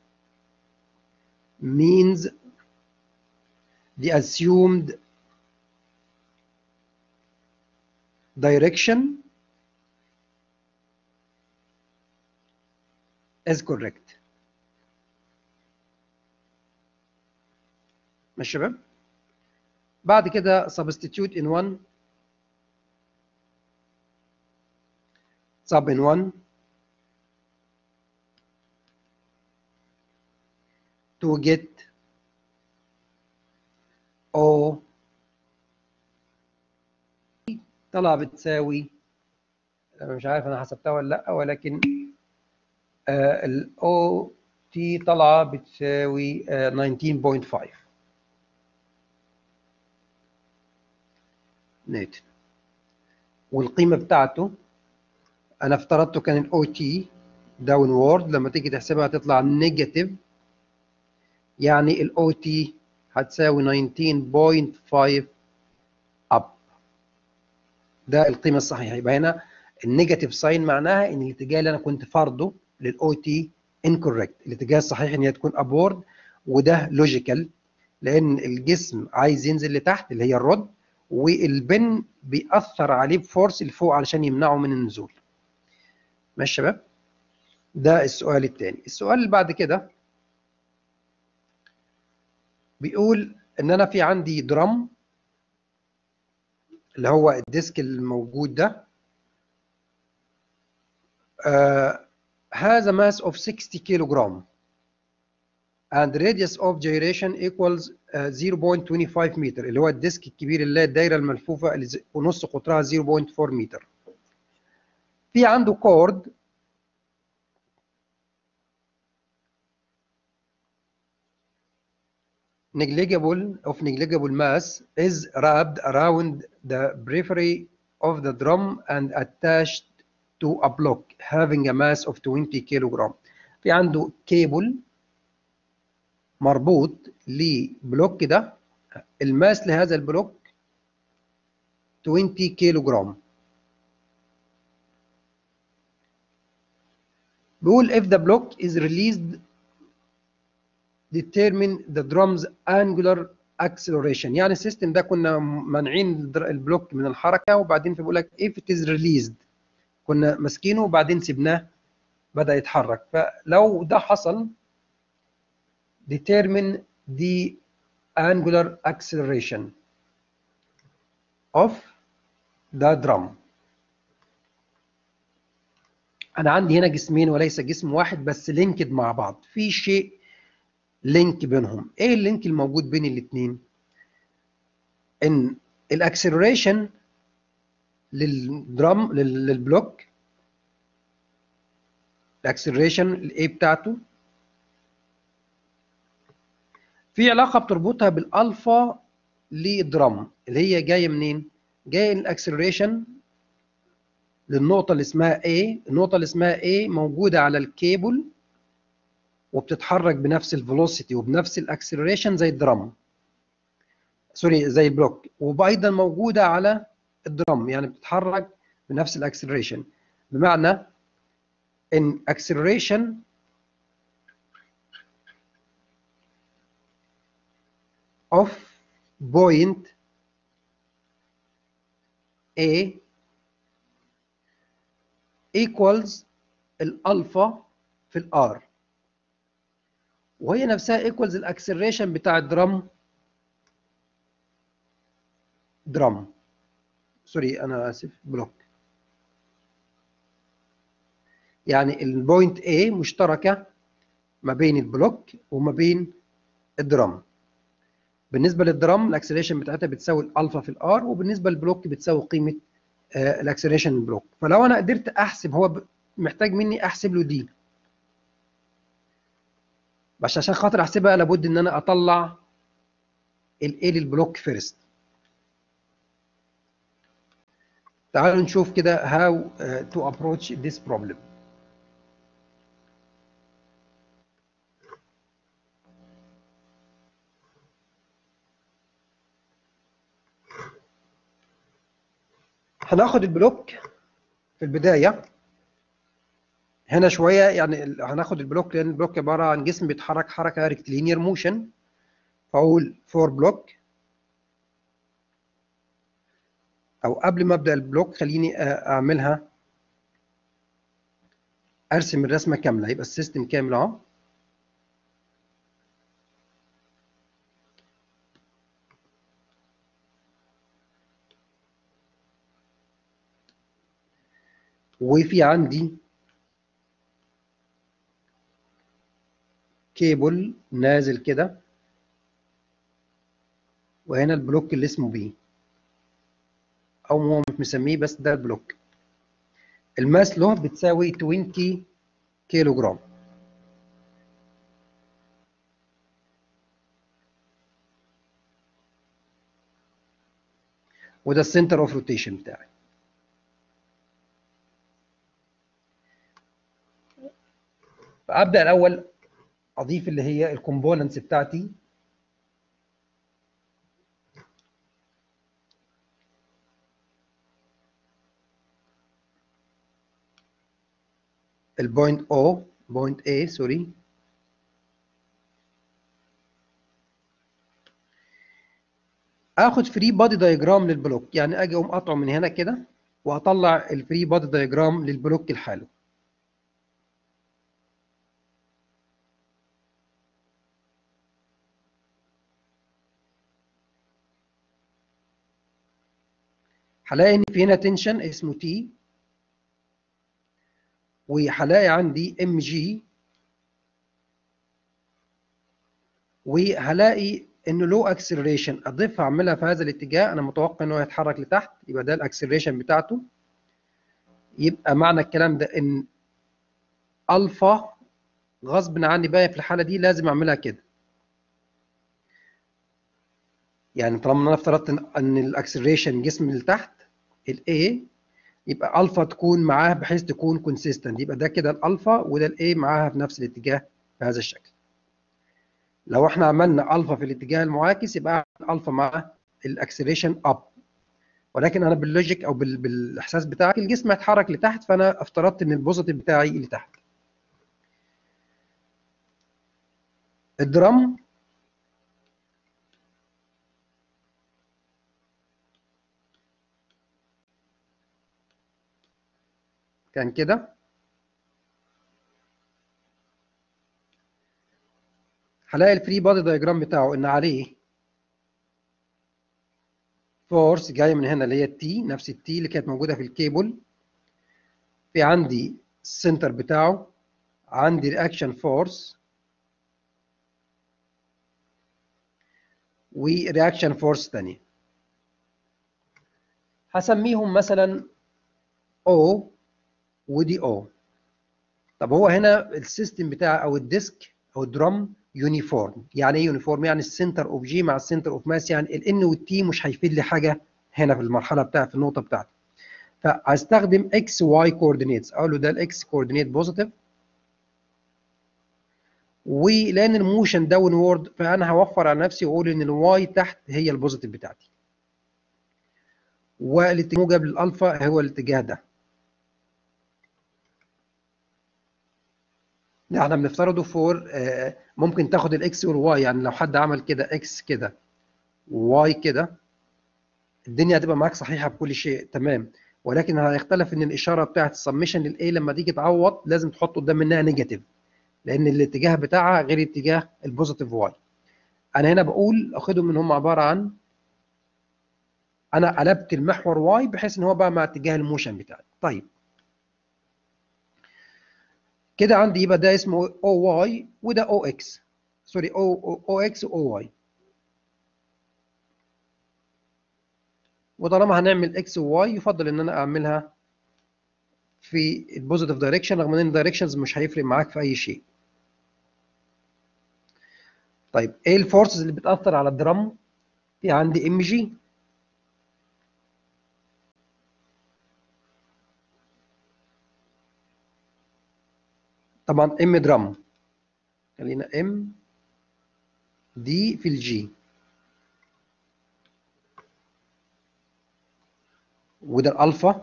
means the assumed direction is correct ماشي يا شباب بعد كده substitute in 1 sub in 1 to get O طلع بتساوي أنا مش عارف أنا حسبتها ولا لأ ولكن ال O T طالعة بتساوي آه 19.5 نيوتن والقيمة بتاعته أنا افترضته كان ال OT داونورد لما تيجي تحسبها تطلع نيجاتيف يعني ال OT هتساوي 19.5 اب ده القيمه الصحيحه يبقى هنا النيجاتيف ساين معناها ان الاتجاه اللي انا كنت فرضه للاو تي انكوريكت الاتجاه الصحيح ان هي تكون ابورد وده لوجيكال لان الجسم عايز ينزل لتحت اللي هي الرد والبن بيأثر عليه بفورس لفوق علشان يمنعه من النزول ماشي يا شباب ده السؤال الثاني السؤال اللي بعد كده بيقول ان انا في عندي درام اللي هو الديسك الموجود ده هذا ماس of 60 كيلو جرام and radius of gyration equals uh, 0.25 متر اللي هو الديسك الكبير اللي هي الدايره الملفوفه اللي ونص قطرها 0.4 متر في عنده كورد negligible of negligible mass is wrapped around the periphery of the drum and attached to a block having a mass of 20 kilogram في عنده كيبل مربوط لبلوك ده الماس لهذا البلوك 20 كيلو جرام بيقول if the block is released determine the drum's angular acceleration يعني السيستم ده كنا مانعين البلوك من الحركه وبعدين بيقول لك if it is released كنا ماسكينه وبعدين سيبناه بدا يتحرك فلو ده حصل determine the angular acceleration of the drum انا عندي هنا جسمين وليس جسم واحد بس لينكد مع بعض في شيء لينك بينهم ايه اللينك الموجود بين الاثنين ان الاكسلريشن للدرام للبلوك الاكسلريشن الاي بتاعته في علاقه بتربطها بالالفا للدرام اللي هي جايه منين جايه الاكسلريشن للنقطه اللي اسمها A النقطه اللي اسمها A موجوده على الكيبل وبتتحرك بنفس الفيلوسيتي وبنفس الاكسلريشن زي الدرام سوري زي البلوك وايضا موجوده على الدرام يعني بتتحرك بنفس الاكسلريشن بمعنى ان acceleration of point A equals الالفا في الار وهي نفسها equals الاكسلريشن بتاع الدرام درام سوري انا اسف بلوك يعني البوينت A مشتركه ما بين البلوك وما بين الدرام بالنسبه للدرام الاكسلريشن بتاعتها بتساوي الالفا في الار وبالنسبه للبلوك بتساوي قيمه الاكسلريشن البلوك فلو انا قدرت احسب هو محتاج مني احسب له دي بس عشان خاطر احسبها لابد ان انا اطلع الايه للبلوك فيرست تعالوا نشوف كده how uh, to approach this problem هناخد البلوك في البداية هنا شوية يعني هناخد البلوك لأن البلوك عبارة عن جسم بيتحرك حركة ريكتيلينير موشن فأقول فور بلوك أو قبل ما أبدأ البلوك خليني أعملها أرسم الرسمة كاملة يبقى السيستم كامل أهو وفي عندي كيبل نازل كده وهنا البلوك اللي اسمه بي او هو مش مسميه بس ده البلوك الماس له بتساوي 20 كيلو جرام وده السنتر اوف روتيشن بتاعي فابدا الاول اضيف اللي هي الكومبوننتس بتاعتي البوينت او بوينت A سوري اخد فري بادي دايجرام للبلوك يعني اجي اقوم قاطعه من هنا كده واطلع الفري بادي دايجرام للبلوك لحاله هلاقي ان في هنا تنشن اسمه تي وهلاقي عندي ام جي وهلاقي انه لو اكسلريشن اضيفها اعملها في هذا الاتجاه انا متوقع انه يتحرك لتحت يبقى ده الاكسلريشن بتاعته يبقى معنى الكلام ده ان الفا غصب عني بقى في الحاله دي لازم اعملها كده يعني طالما انا افترضت ان الاكسلريشن جسم لتحت الاي يبقى الفا تكون معاه بحيث تكون كونسيستنت يبقى ده كده الالفا وده الاي معاها في نفس الاتجاه بهذا الشكل لو احنا عملنا الفا في الاتجاه المعاكس يبقى الفا مع الاكسلريشن اب ولكن انا باللوجيك او بالاحساس بتاعك الجسم هيتحرك لتحت فانا افترضت ان البوزيتيف بتاعي لتحت الدرام كان كده هلاقي الفري بادي دايجرام بتاعه ان عليه فورس جايه من هنا اللي هي التي نفس التي اللي كانت موجوده في الكيبل في عندي السنتر بتاعه عندي رياكشن فورس ورياكشن فورس ثانيه هسميهم مثلا O ودي او طب هو هنا السيستم بتاعي او الديسك او الدرام يونيفورم يعني ايه يونيفورم يعني السنتر اوف جي مع السنتر اوف ماس يعني الان والتي مش هيفيد لي حاجه هنا في المرحله بتاعت في النقطه بتاعتي فهستخدم اكس واي كوردينيتس اقول له ده الاكس كوردينيت بوزيتيف ولان الموشن داون وورد فانا هوفر على نفسي واقول ان الواي تحت هي البوزيتيف بتاعتي والاتجاه موجب للالفا هو الاتجاه ده ده احنا بنفترضه فور ممكن تاخد الاكس والواي يعني لو حد عمل كده اكس كده واي كده الدنيا هتبقى معاك صحيحه بكل شيء تمام ولكن هيختلف ان الاشاره بتاعت السمشن للاي لما تيجي تعوض لازم تحط قدام منها نيجاتيف لان الاتجاه بتاعها غير اتجاه البوزيتيف واي انا هنا بقول اخدهم ان هم عباره عن انا قلبت المحور واي بحيث ان هو بقى مع اتجاه الموشن بتاعي طيب كده عندي يبقى ده اسمه او واي وده او اكس سوري او او اكس واو واي وطالما هنعمل اكس وواي يفضل ان انا اعملها في البوزيتيف دايركشن رغم ان الدايركشنز مش هيفرق معاك في اي شيء طيب ايه الفورسز اللي بتاثر على الدرام في عندي ام جي طبعا ام درام خلينا ام دي في الجي وده الالفا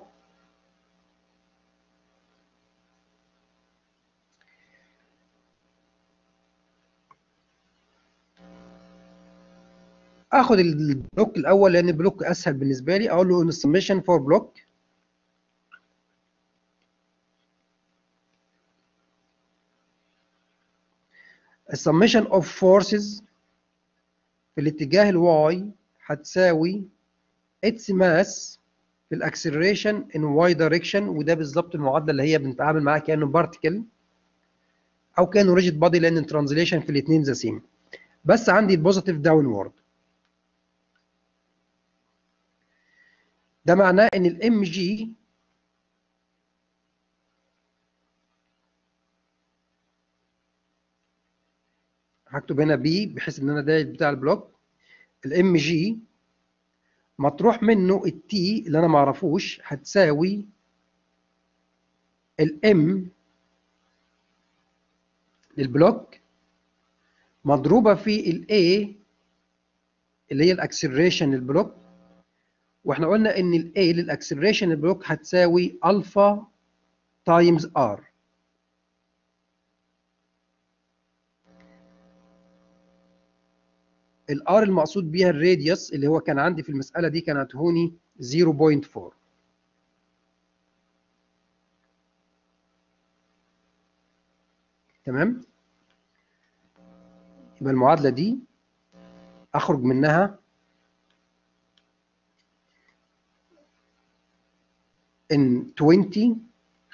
اخد البلوك الاول لان البلوك اسهل بالنسبه لي اقول له ان السميشن فور بلوك السميشن اوف فورسز في الاتجاه الواي هتساوي اتس ماس في الاكسلريشن ان واي دايركشن وده بالظبط المعادله اللي هي بنتعامل معاها كانه بارتكل او كانه ريجيد بادي لان الترانزليشن في الاثنين ذا سيم بس عندي البوزيتيف داون وورد ده معناه ان الام جي هكتب هنا بي بحيث ان انا ده بتاع البلوك الام جي مطروح منه التي اللي انا ما اعرفوش هتساوي الام للبلوك مضروبه في الاي اللي هي الاكسلريشن للبلوك واحنا قلنا ان الاي للاكسلريشن للبلوك هتساوي الفا تايمز ار الار المقصود بيها الراديوس اللي هو كان عندي في المساله دي كان هتهوني 0.4 تمام يبقى المعادله دي اخرج منها ان 20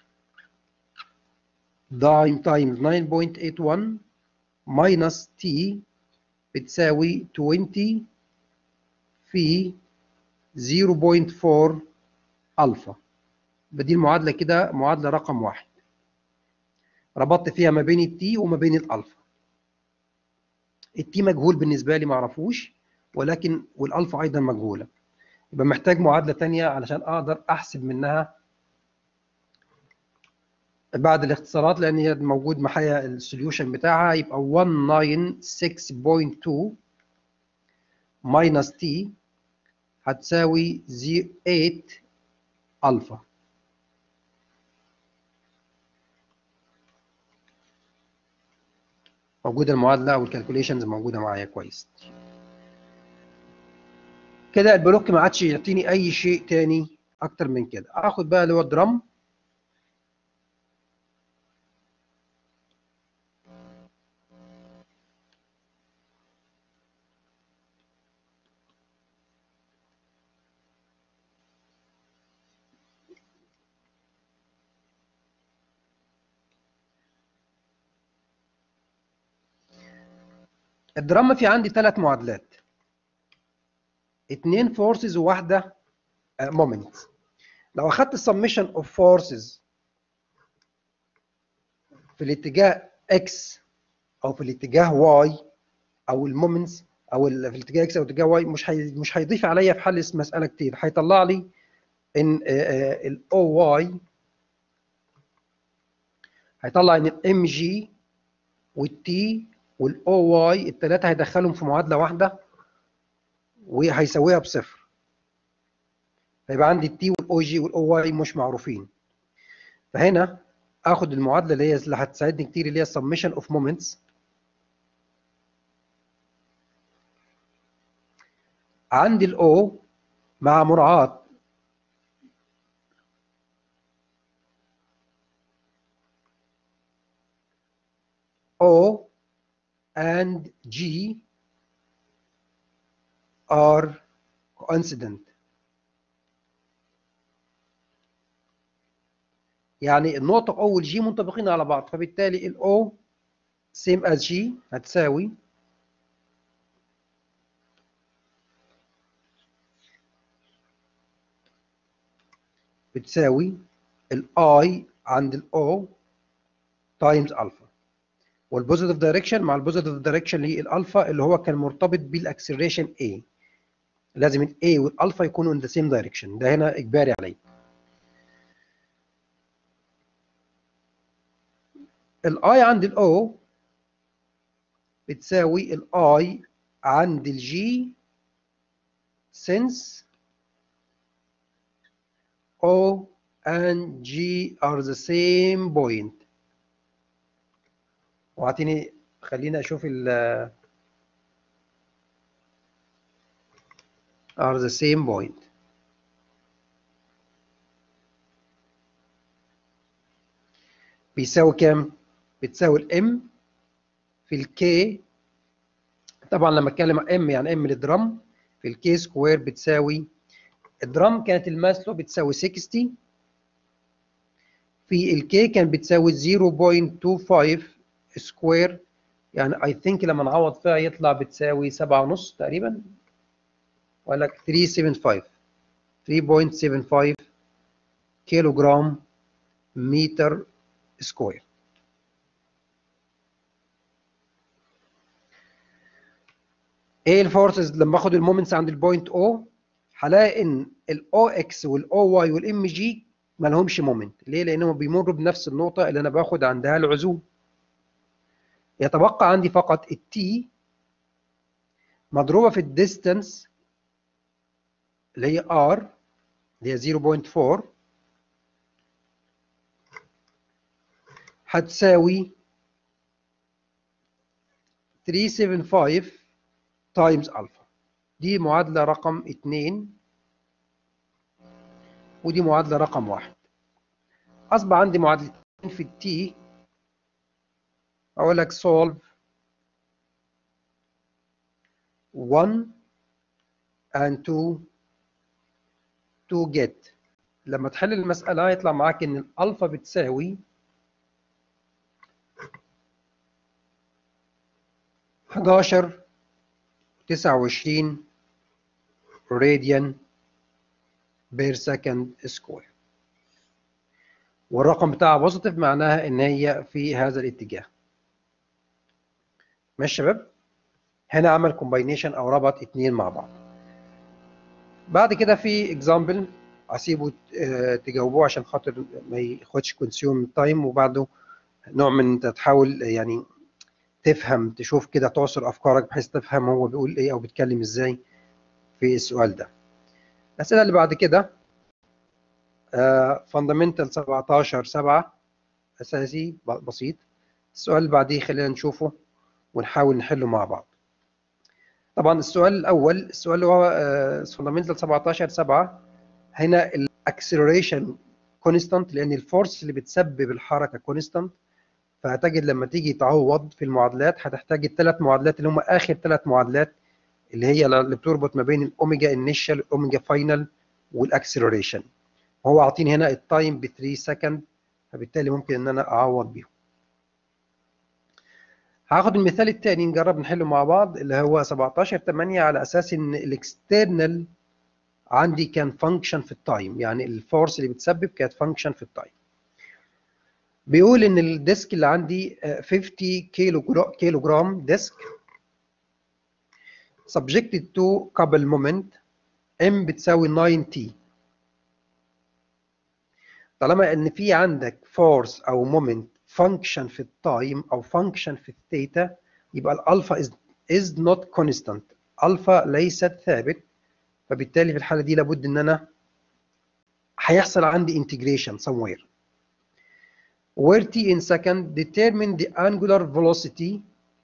دايم تايمز 9.81 ماينس تي بتساوي 20 في 0.4 الفا يبقى دي المعادله كده معادله رقم واحد ربطت فيها ما بين التي وما بين الالفا التي مجهول بالنسبه لي ما اعرفوش ولكن والالفا ايضا مجهوله يبقى محتاج معادله ثانيه علشان اقدر احسب منها بعد الاختصارات لان هي موجود معايا السوليوشن بتاعها يبقى 196.2 ماينس تي هتساوي 8 الفا موجوده المعادله والكالكوليشنز موجوده معايا كويس كده البلوك ما عادش يعطيني اي شيء تاني اكتر من كده اخد بقى اللي هو الدرام الدراما في عندي ثلاث معادلات اتنين فورسز وواحده مومنت لو اخدت السمشن اوف فورسز في الاتجاه x او في الاتجاه واي او المومنتس او في الاتجاه اكس او الاتجاه واي مش حي... مش هيضيف عليا في حل المساله كتير هيطلع لي ان الاو واي هيطلع ان الام جي والتي والاو واي الثلاثه هيدخلهم في معادله واحده وهيساويها بصفر فيبقى عندي التي والاو جي والاو واي مش معروفين فهنا اخد المعادله اللي هي اللي هتساعدني كتير اللي هي summation of moments عندي الاو مع مراعاه O and G are coincident يعني النقطة O وال G منطبقين على بعض فبالتالي ال O same as G هتساوي بتساوي ال I عند ال O times alpha والبوزيتيف دايركشن مع البوزيتيف دايركشن للالفا اللي هو كان مرتبط بالاكسلريشن A لازم ال A والالفا يكونوا in the same direction ده هنا اجباري عليه الاي عند الاو بتساوي الاي عند الجي since O and G are the same point واعطيني خلينا اشوف ال are the same point بيساوي كام؟ بتساوي الام في الكي طبعا لما اتكلم ام يعني ام للدرام في الكي سكوير بتساوي الدرام كانت الماس له بتساوي 60 في الكي كان بتساوي 0.25 سكوير يعني اي ثينك لما نعوض فيها يطلع بتساوي 7.5 تقريبا ولا 375 3.75 كيلو جرام متر سكوير ايه الفورسز لما اخد المومنتس عند البوينت او هلاقي ان الاو اكس والاو واي والام جي ما لهمش مومنت ليه لانهم بيمروا بنفس النقطه اللي انا باخد عندها العزوم يتبقى عندي فقط التي مضروبه في الديستانس اللي هي ار اللي هي 0.4 هتساوي 375 تايمز الفا دي معادله رقم 2 ودي معادله رقم 1 اصبح عندي معادلتين في التي اقول لك solve 1 and 2 to get لما تحل المسألة يطلع معاك إن الألفا بتساوي 11 29 راديان بير سكند سكوير والرقم بتاعها بوزيتيف معناها إن هي في هذا الاتجاه ماشي شباب هنا عمل كومباينيشن او ربط اتنين مع بعض بعد كده في اكزامبل اسيبه تجاوبوه عشان خاطر ما ياخدش كونسيوم تايم وبعده نوع من انت تحاول يعني تفهم تشوف كده تعصر افكارك بحيث تفهم هو بيقول ايه او بيتكلم ازاي في السؤال ده الاسئله اللي بعد كده فاندامنتال 17 7 اساسي بسيط السؤال اللي بعديه خلينا نشوفه ونحاول نحله مع بعض طبعا السؤال الاول السؤال اللي هو فاندامنتال 17 7 هنا الاكسلريشن كونستانت لان الفورس اللي بتسبب الحركه كونستانت فهتجد لما تيجي تعوض في المعادلات هتحتاج الثلاث معادلات اللي هم اخر ثلاث معادلات اللي هي اللي بتربط ما بين الاوميجا انيشال الاوميجا فاينل والاكسلريشن هو عاطيني هنا التايم ب 3 سكند فبالتالي ممكن ان انا اعوض بيهم هاخد المثال الثاني نجرب نحله مع بعض اللي هو 17 8 على اساس ان الاكسترنال عندي كان فانكشن في التايم يعني الفورس اللي بتسبب كانت فانكشن في التايم بيقول ان الديسك اللي عندي 50 كيلو كيلو جرام ديسك subjected to couple moment m بتساوي 9 t طالما ان في عندك فورس او مومنت فانكشن في التايم او فانكشن في الثيتا يبقى الالفا is, is not constant الفا ليست ثابت فبالتالي في الحاله دي لابد ان انا هيحصل عندي integration somewhere where t in second determine the angular velocity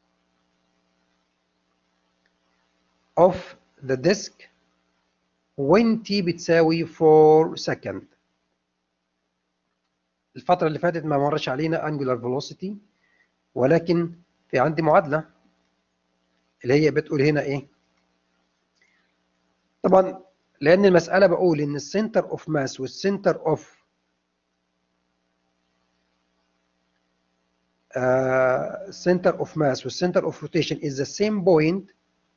of the disk when t بتساوي 4 second الفترة اللي فاتت ما مرش علينا angular velocity ولكن في عندي معادلة اللي هي بتقول هنا ايه طبعا لان المسألة بقول ان السنتر اوف ماس والسنتر اوف center of mass والcenter of rotation is the same point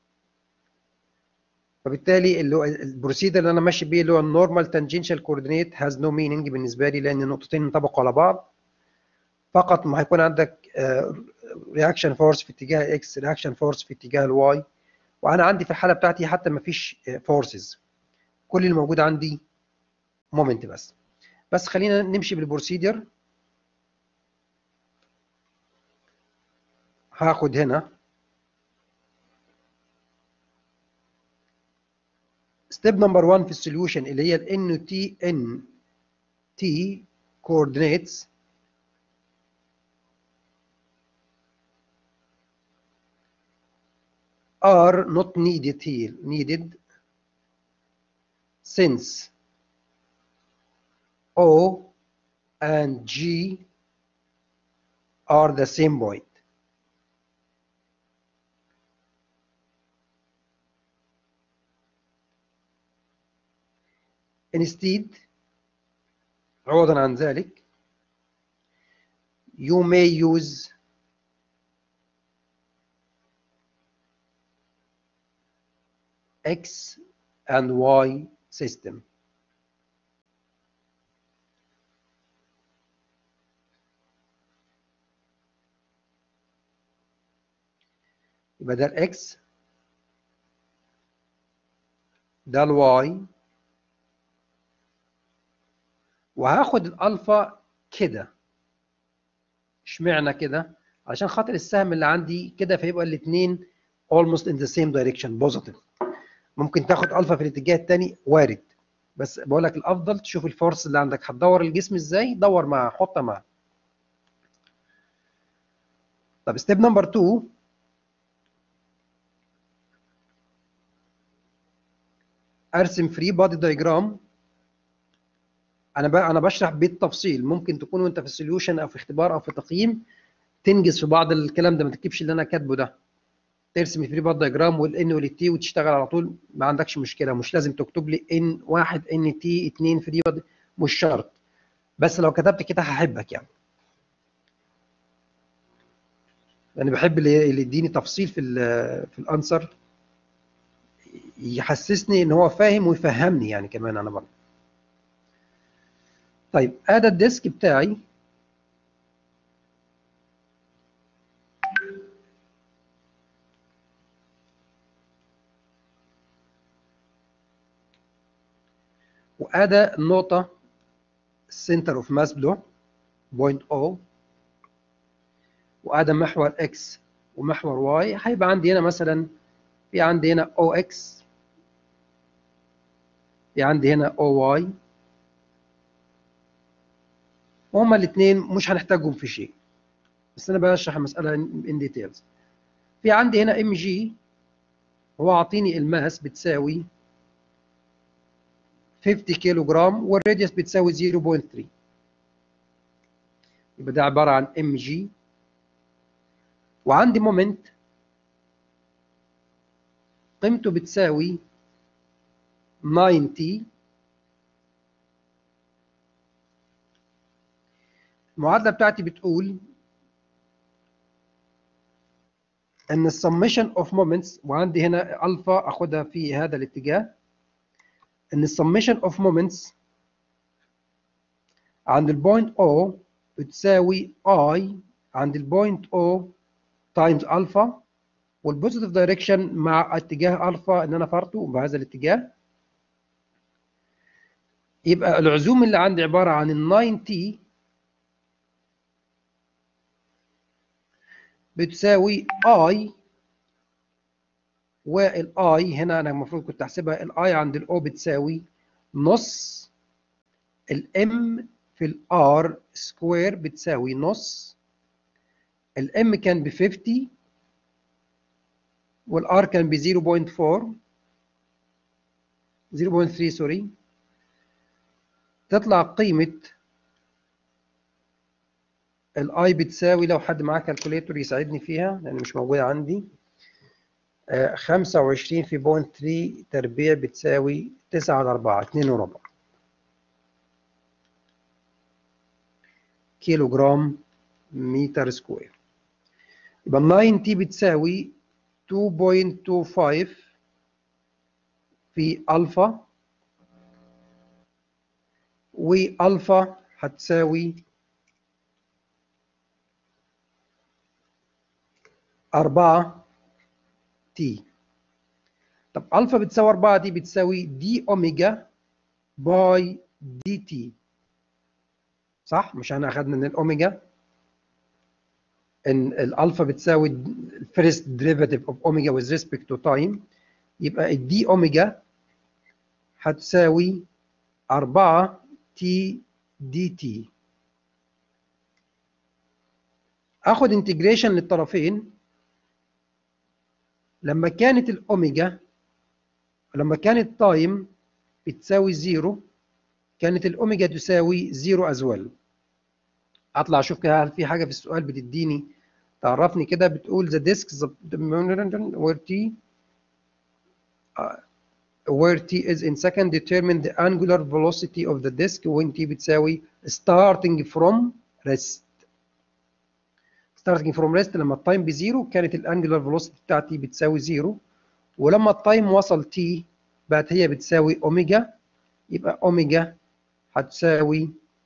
فبالتالي اللي هو البروسيدر اللي انا ماشي بيه اللي هو النورمال تانجنشال كوردينيت هاز نو مينينج بالنسبه لي لان النقطتين انطبقوا على بعض فقط ما هيكون عندك رياكشن فورس في اتجاه الاكس رياكشن فورس في اتجاه الواي وانا عندي في الحاله بتاعتي حتى ما فيش فورسز كل اللي موجود عندي مومنت بس بس خلينا نمشي بالبروسيدر هاخد هنا ستيب نمبر 1 في السوليوشن اللي هي ال تي ان تي coordinates are not needed here needed since O and G are the same point Instead, عوضا عن ذلك, you may use X and Y system. يبقى ده ال X ده ال Y وهاخد الالفا كده اشمعنى كده عشان خاطر السهم اللي عندي كده فيبقى الاثنين almost in the same direction positive ممكن تاخد الفا في الاتجاه الثاني وارد بس بقول لك الافضل تشوف الفورس اللي عندك هتدور الجسم ازاي دور معاه حطها معاه طب ستيب نمبر 2 ارسم فري بادي دايجرام انا بقى انا بشرح بالتفصيل ممكن تكون وانت في السوليوشن او في اختبار او في تقييم تنجز في بعض الكلام ده ما تكتبش اللي انا كاتبه ده ترسم الفري باد دايجرام والان والتي وتشتغل على طول ما عندكش مشكله مش لازم تكتب لي ان واحد ان تي اثنين فري باد مش شرط بس لو كتبت كده هحبك يعني انا بحب اللي يديني تفصيل في ال في الانسر يحسسني ان هو فاهم ويفهمني يعني كمان انا برضه طيب ادي الديسك بتاعي وادي النقطة center of mass بلو بوينت O وادي محور X ومحور Y هيبقى عندي هنا مثلا في عندي هنا OX في عندي هنا OY وهما الاثنين مش هنحتاجهم في شيء بس انا بشرح المساله ان ديتيلز في عندي هنا ام جي هو عاطيني الماس بتساوي 50 كيلو جرام والراديوس بتساوي 0.3 يبقى ده عباره عن ام جي وعندي مومنت قيمته بتساوي 90 المعادلة بتاعتي بتقول ان السمشن اوف مومنتس وعندي هنا الفا اخدها في هذا الاتجاه ان السمشن اوف مومنتس عند البوينت او بتساوي I عند البوينت O تايمز الفا والبوزيتيف دايركشن مع اتجاه الفا ان انا فرته بهذا الاتجاه يبقى العزوم اللي عندي عباره عن ال 9 تي بتساوي اي والاي هنا انا المفروض كنت احسبها الاي عند الاو بتساوي نص الام في الار سكوير بتساوي نص الام كان ب 50 والار كان ب 0.4 0.3 سوري تطلع قيمة الاي بتساوي لو حد معاه كالكوليتور يساعدني فيها لان مش موجودة عندي آه، 25 في بوينت 3 تربيع بتساوي 9 على 4 2 وربع كيلو جرام متر سكوير يبقى 9 تي بتساوي 2.25 في الفا والفا هتساوي 4 تي طب الفا بتساوي 4 دي بتساوي دي اوميجا باي دي تي صح مش احنا اخذنا ان الاوميجا ان الالفا بتساوي الفيرست ديريفاتيف اوف اوميجا with respect to time يبقى الدي اوميجا هتساوي 4 تي دي تي اخد انتجريشن للطرفين لما كانت الاوميجا لما كانت تايم بتساوي زيرو كانت الاوميجا تساوي زيرو از ويل اطلع اشوف كده هل في حاجه في السؤال بتديني تعرفني كده بتقول the disks where t uh, where t is in second determine the angular velocity of the disk when t بتساوي starting from rest starting from rest لما التايم بزيرو كانت الانجولار فيلوسيتي بتاعتي بتساوي زيرو ولما التايم وصل تي بقت هي بتساوي اوميجا يبقى اوميجا هتساوي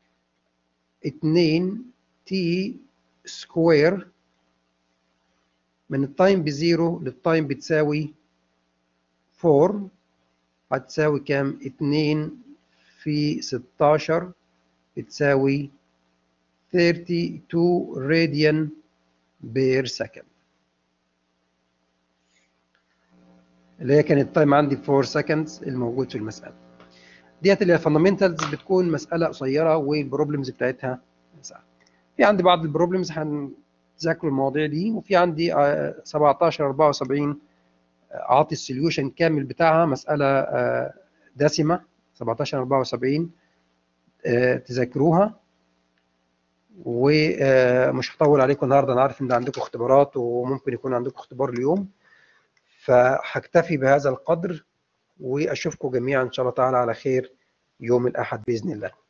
2 تي سكوير من التايم بزيرو للتايم بتساوي 4 هتساوي كام 2 في 16 بتساوي 32 راديان بير سكند اللي هي كانت التايم عندي 4 سكندز الموجود في المسألة ديت اللي هي فاندامنتالز بتكون مسألة قصيرة والبروبلمز بتاعتها سهلة في عندي بعض البروبلمز هنذاكروا المواضيع دي وفي عندي 17 74 اعطي السوليوشن كامل بتاعها مسألة دسمة 17 74 تذاكروها ومش هطول عليكم النهارده انا عارف ان عندكم اختبارات وممكن يكون عندكم اختبار اليوم فهكتفي بهذا القدر واشوفكم جميعا ان شاء الله تعالى على خير يوم الاحد باذن الله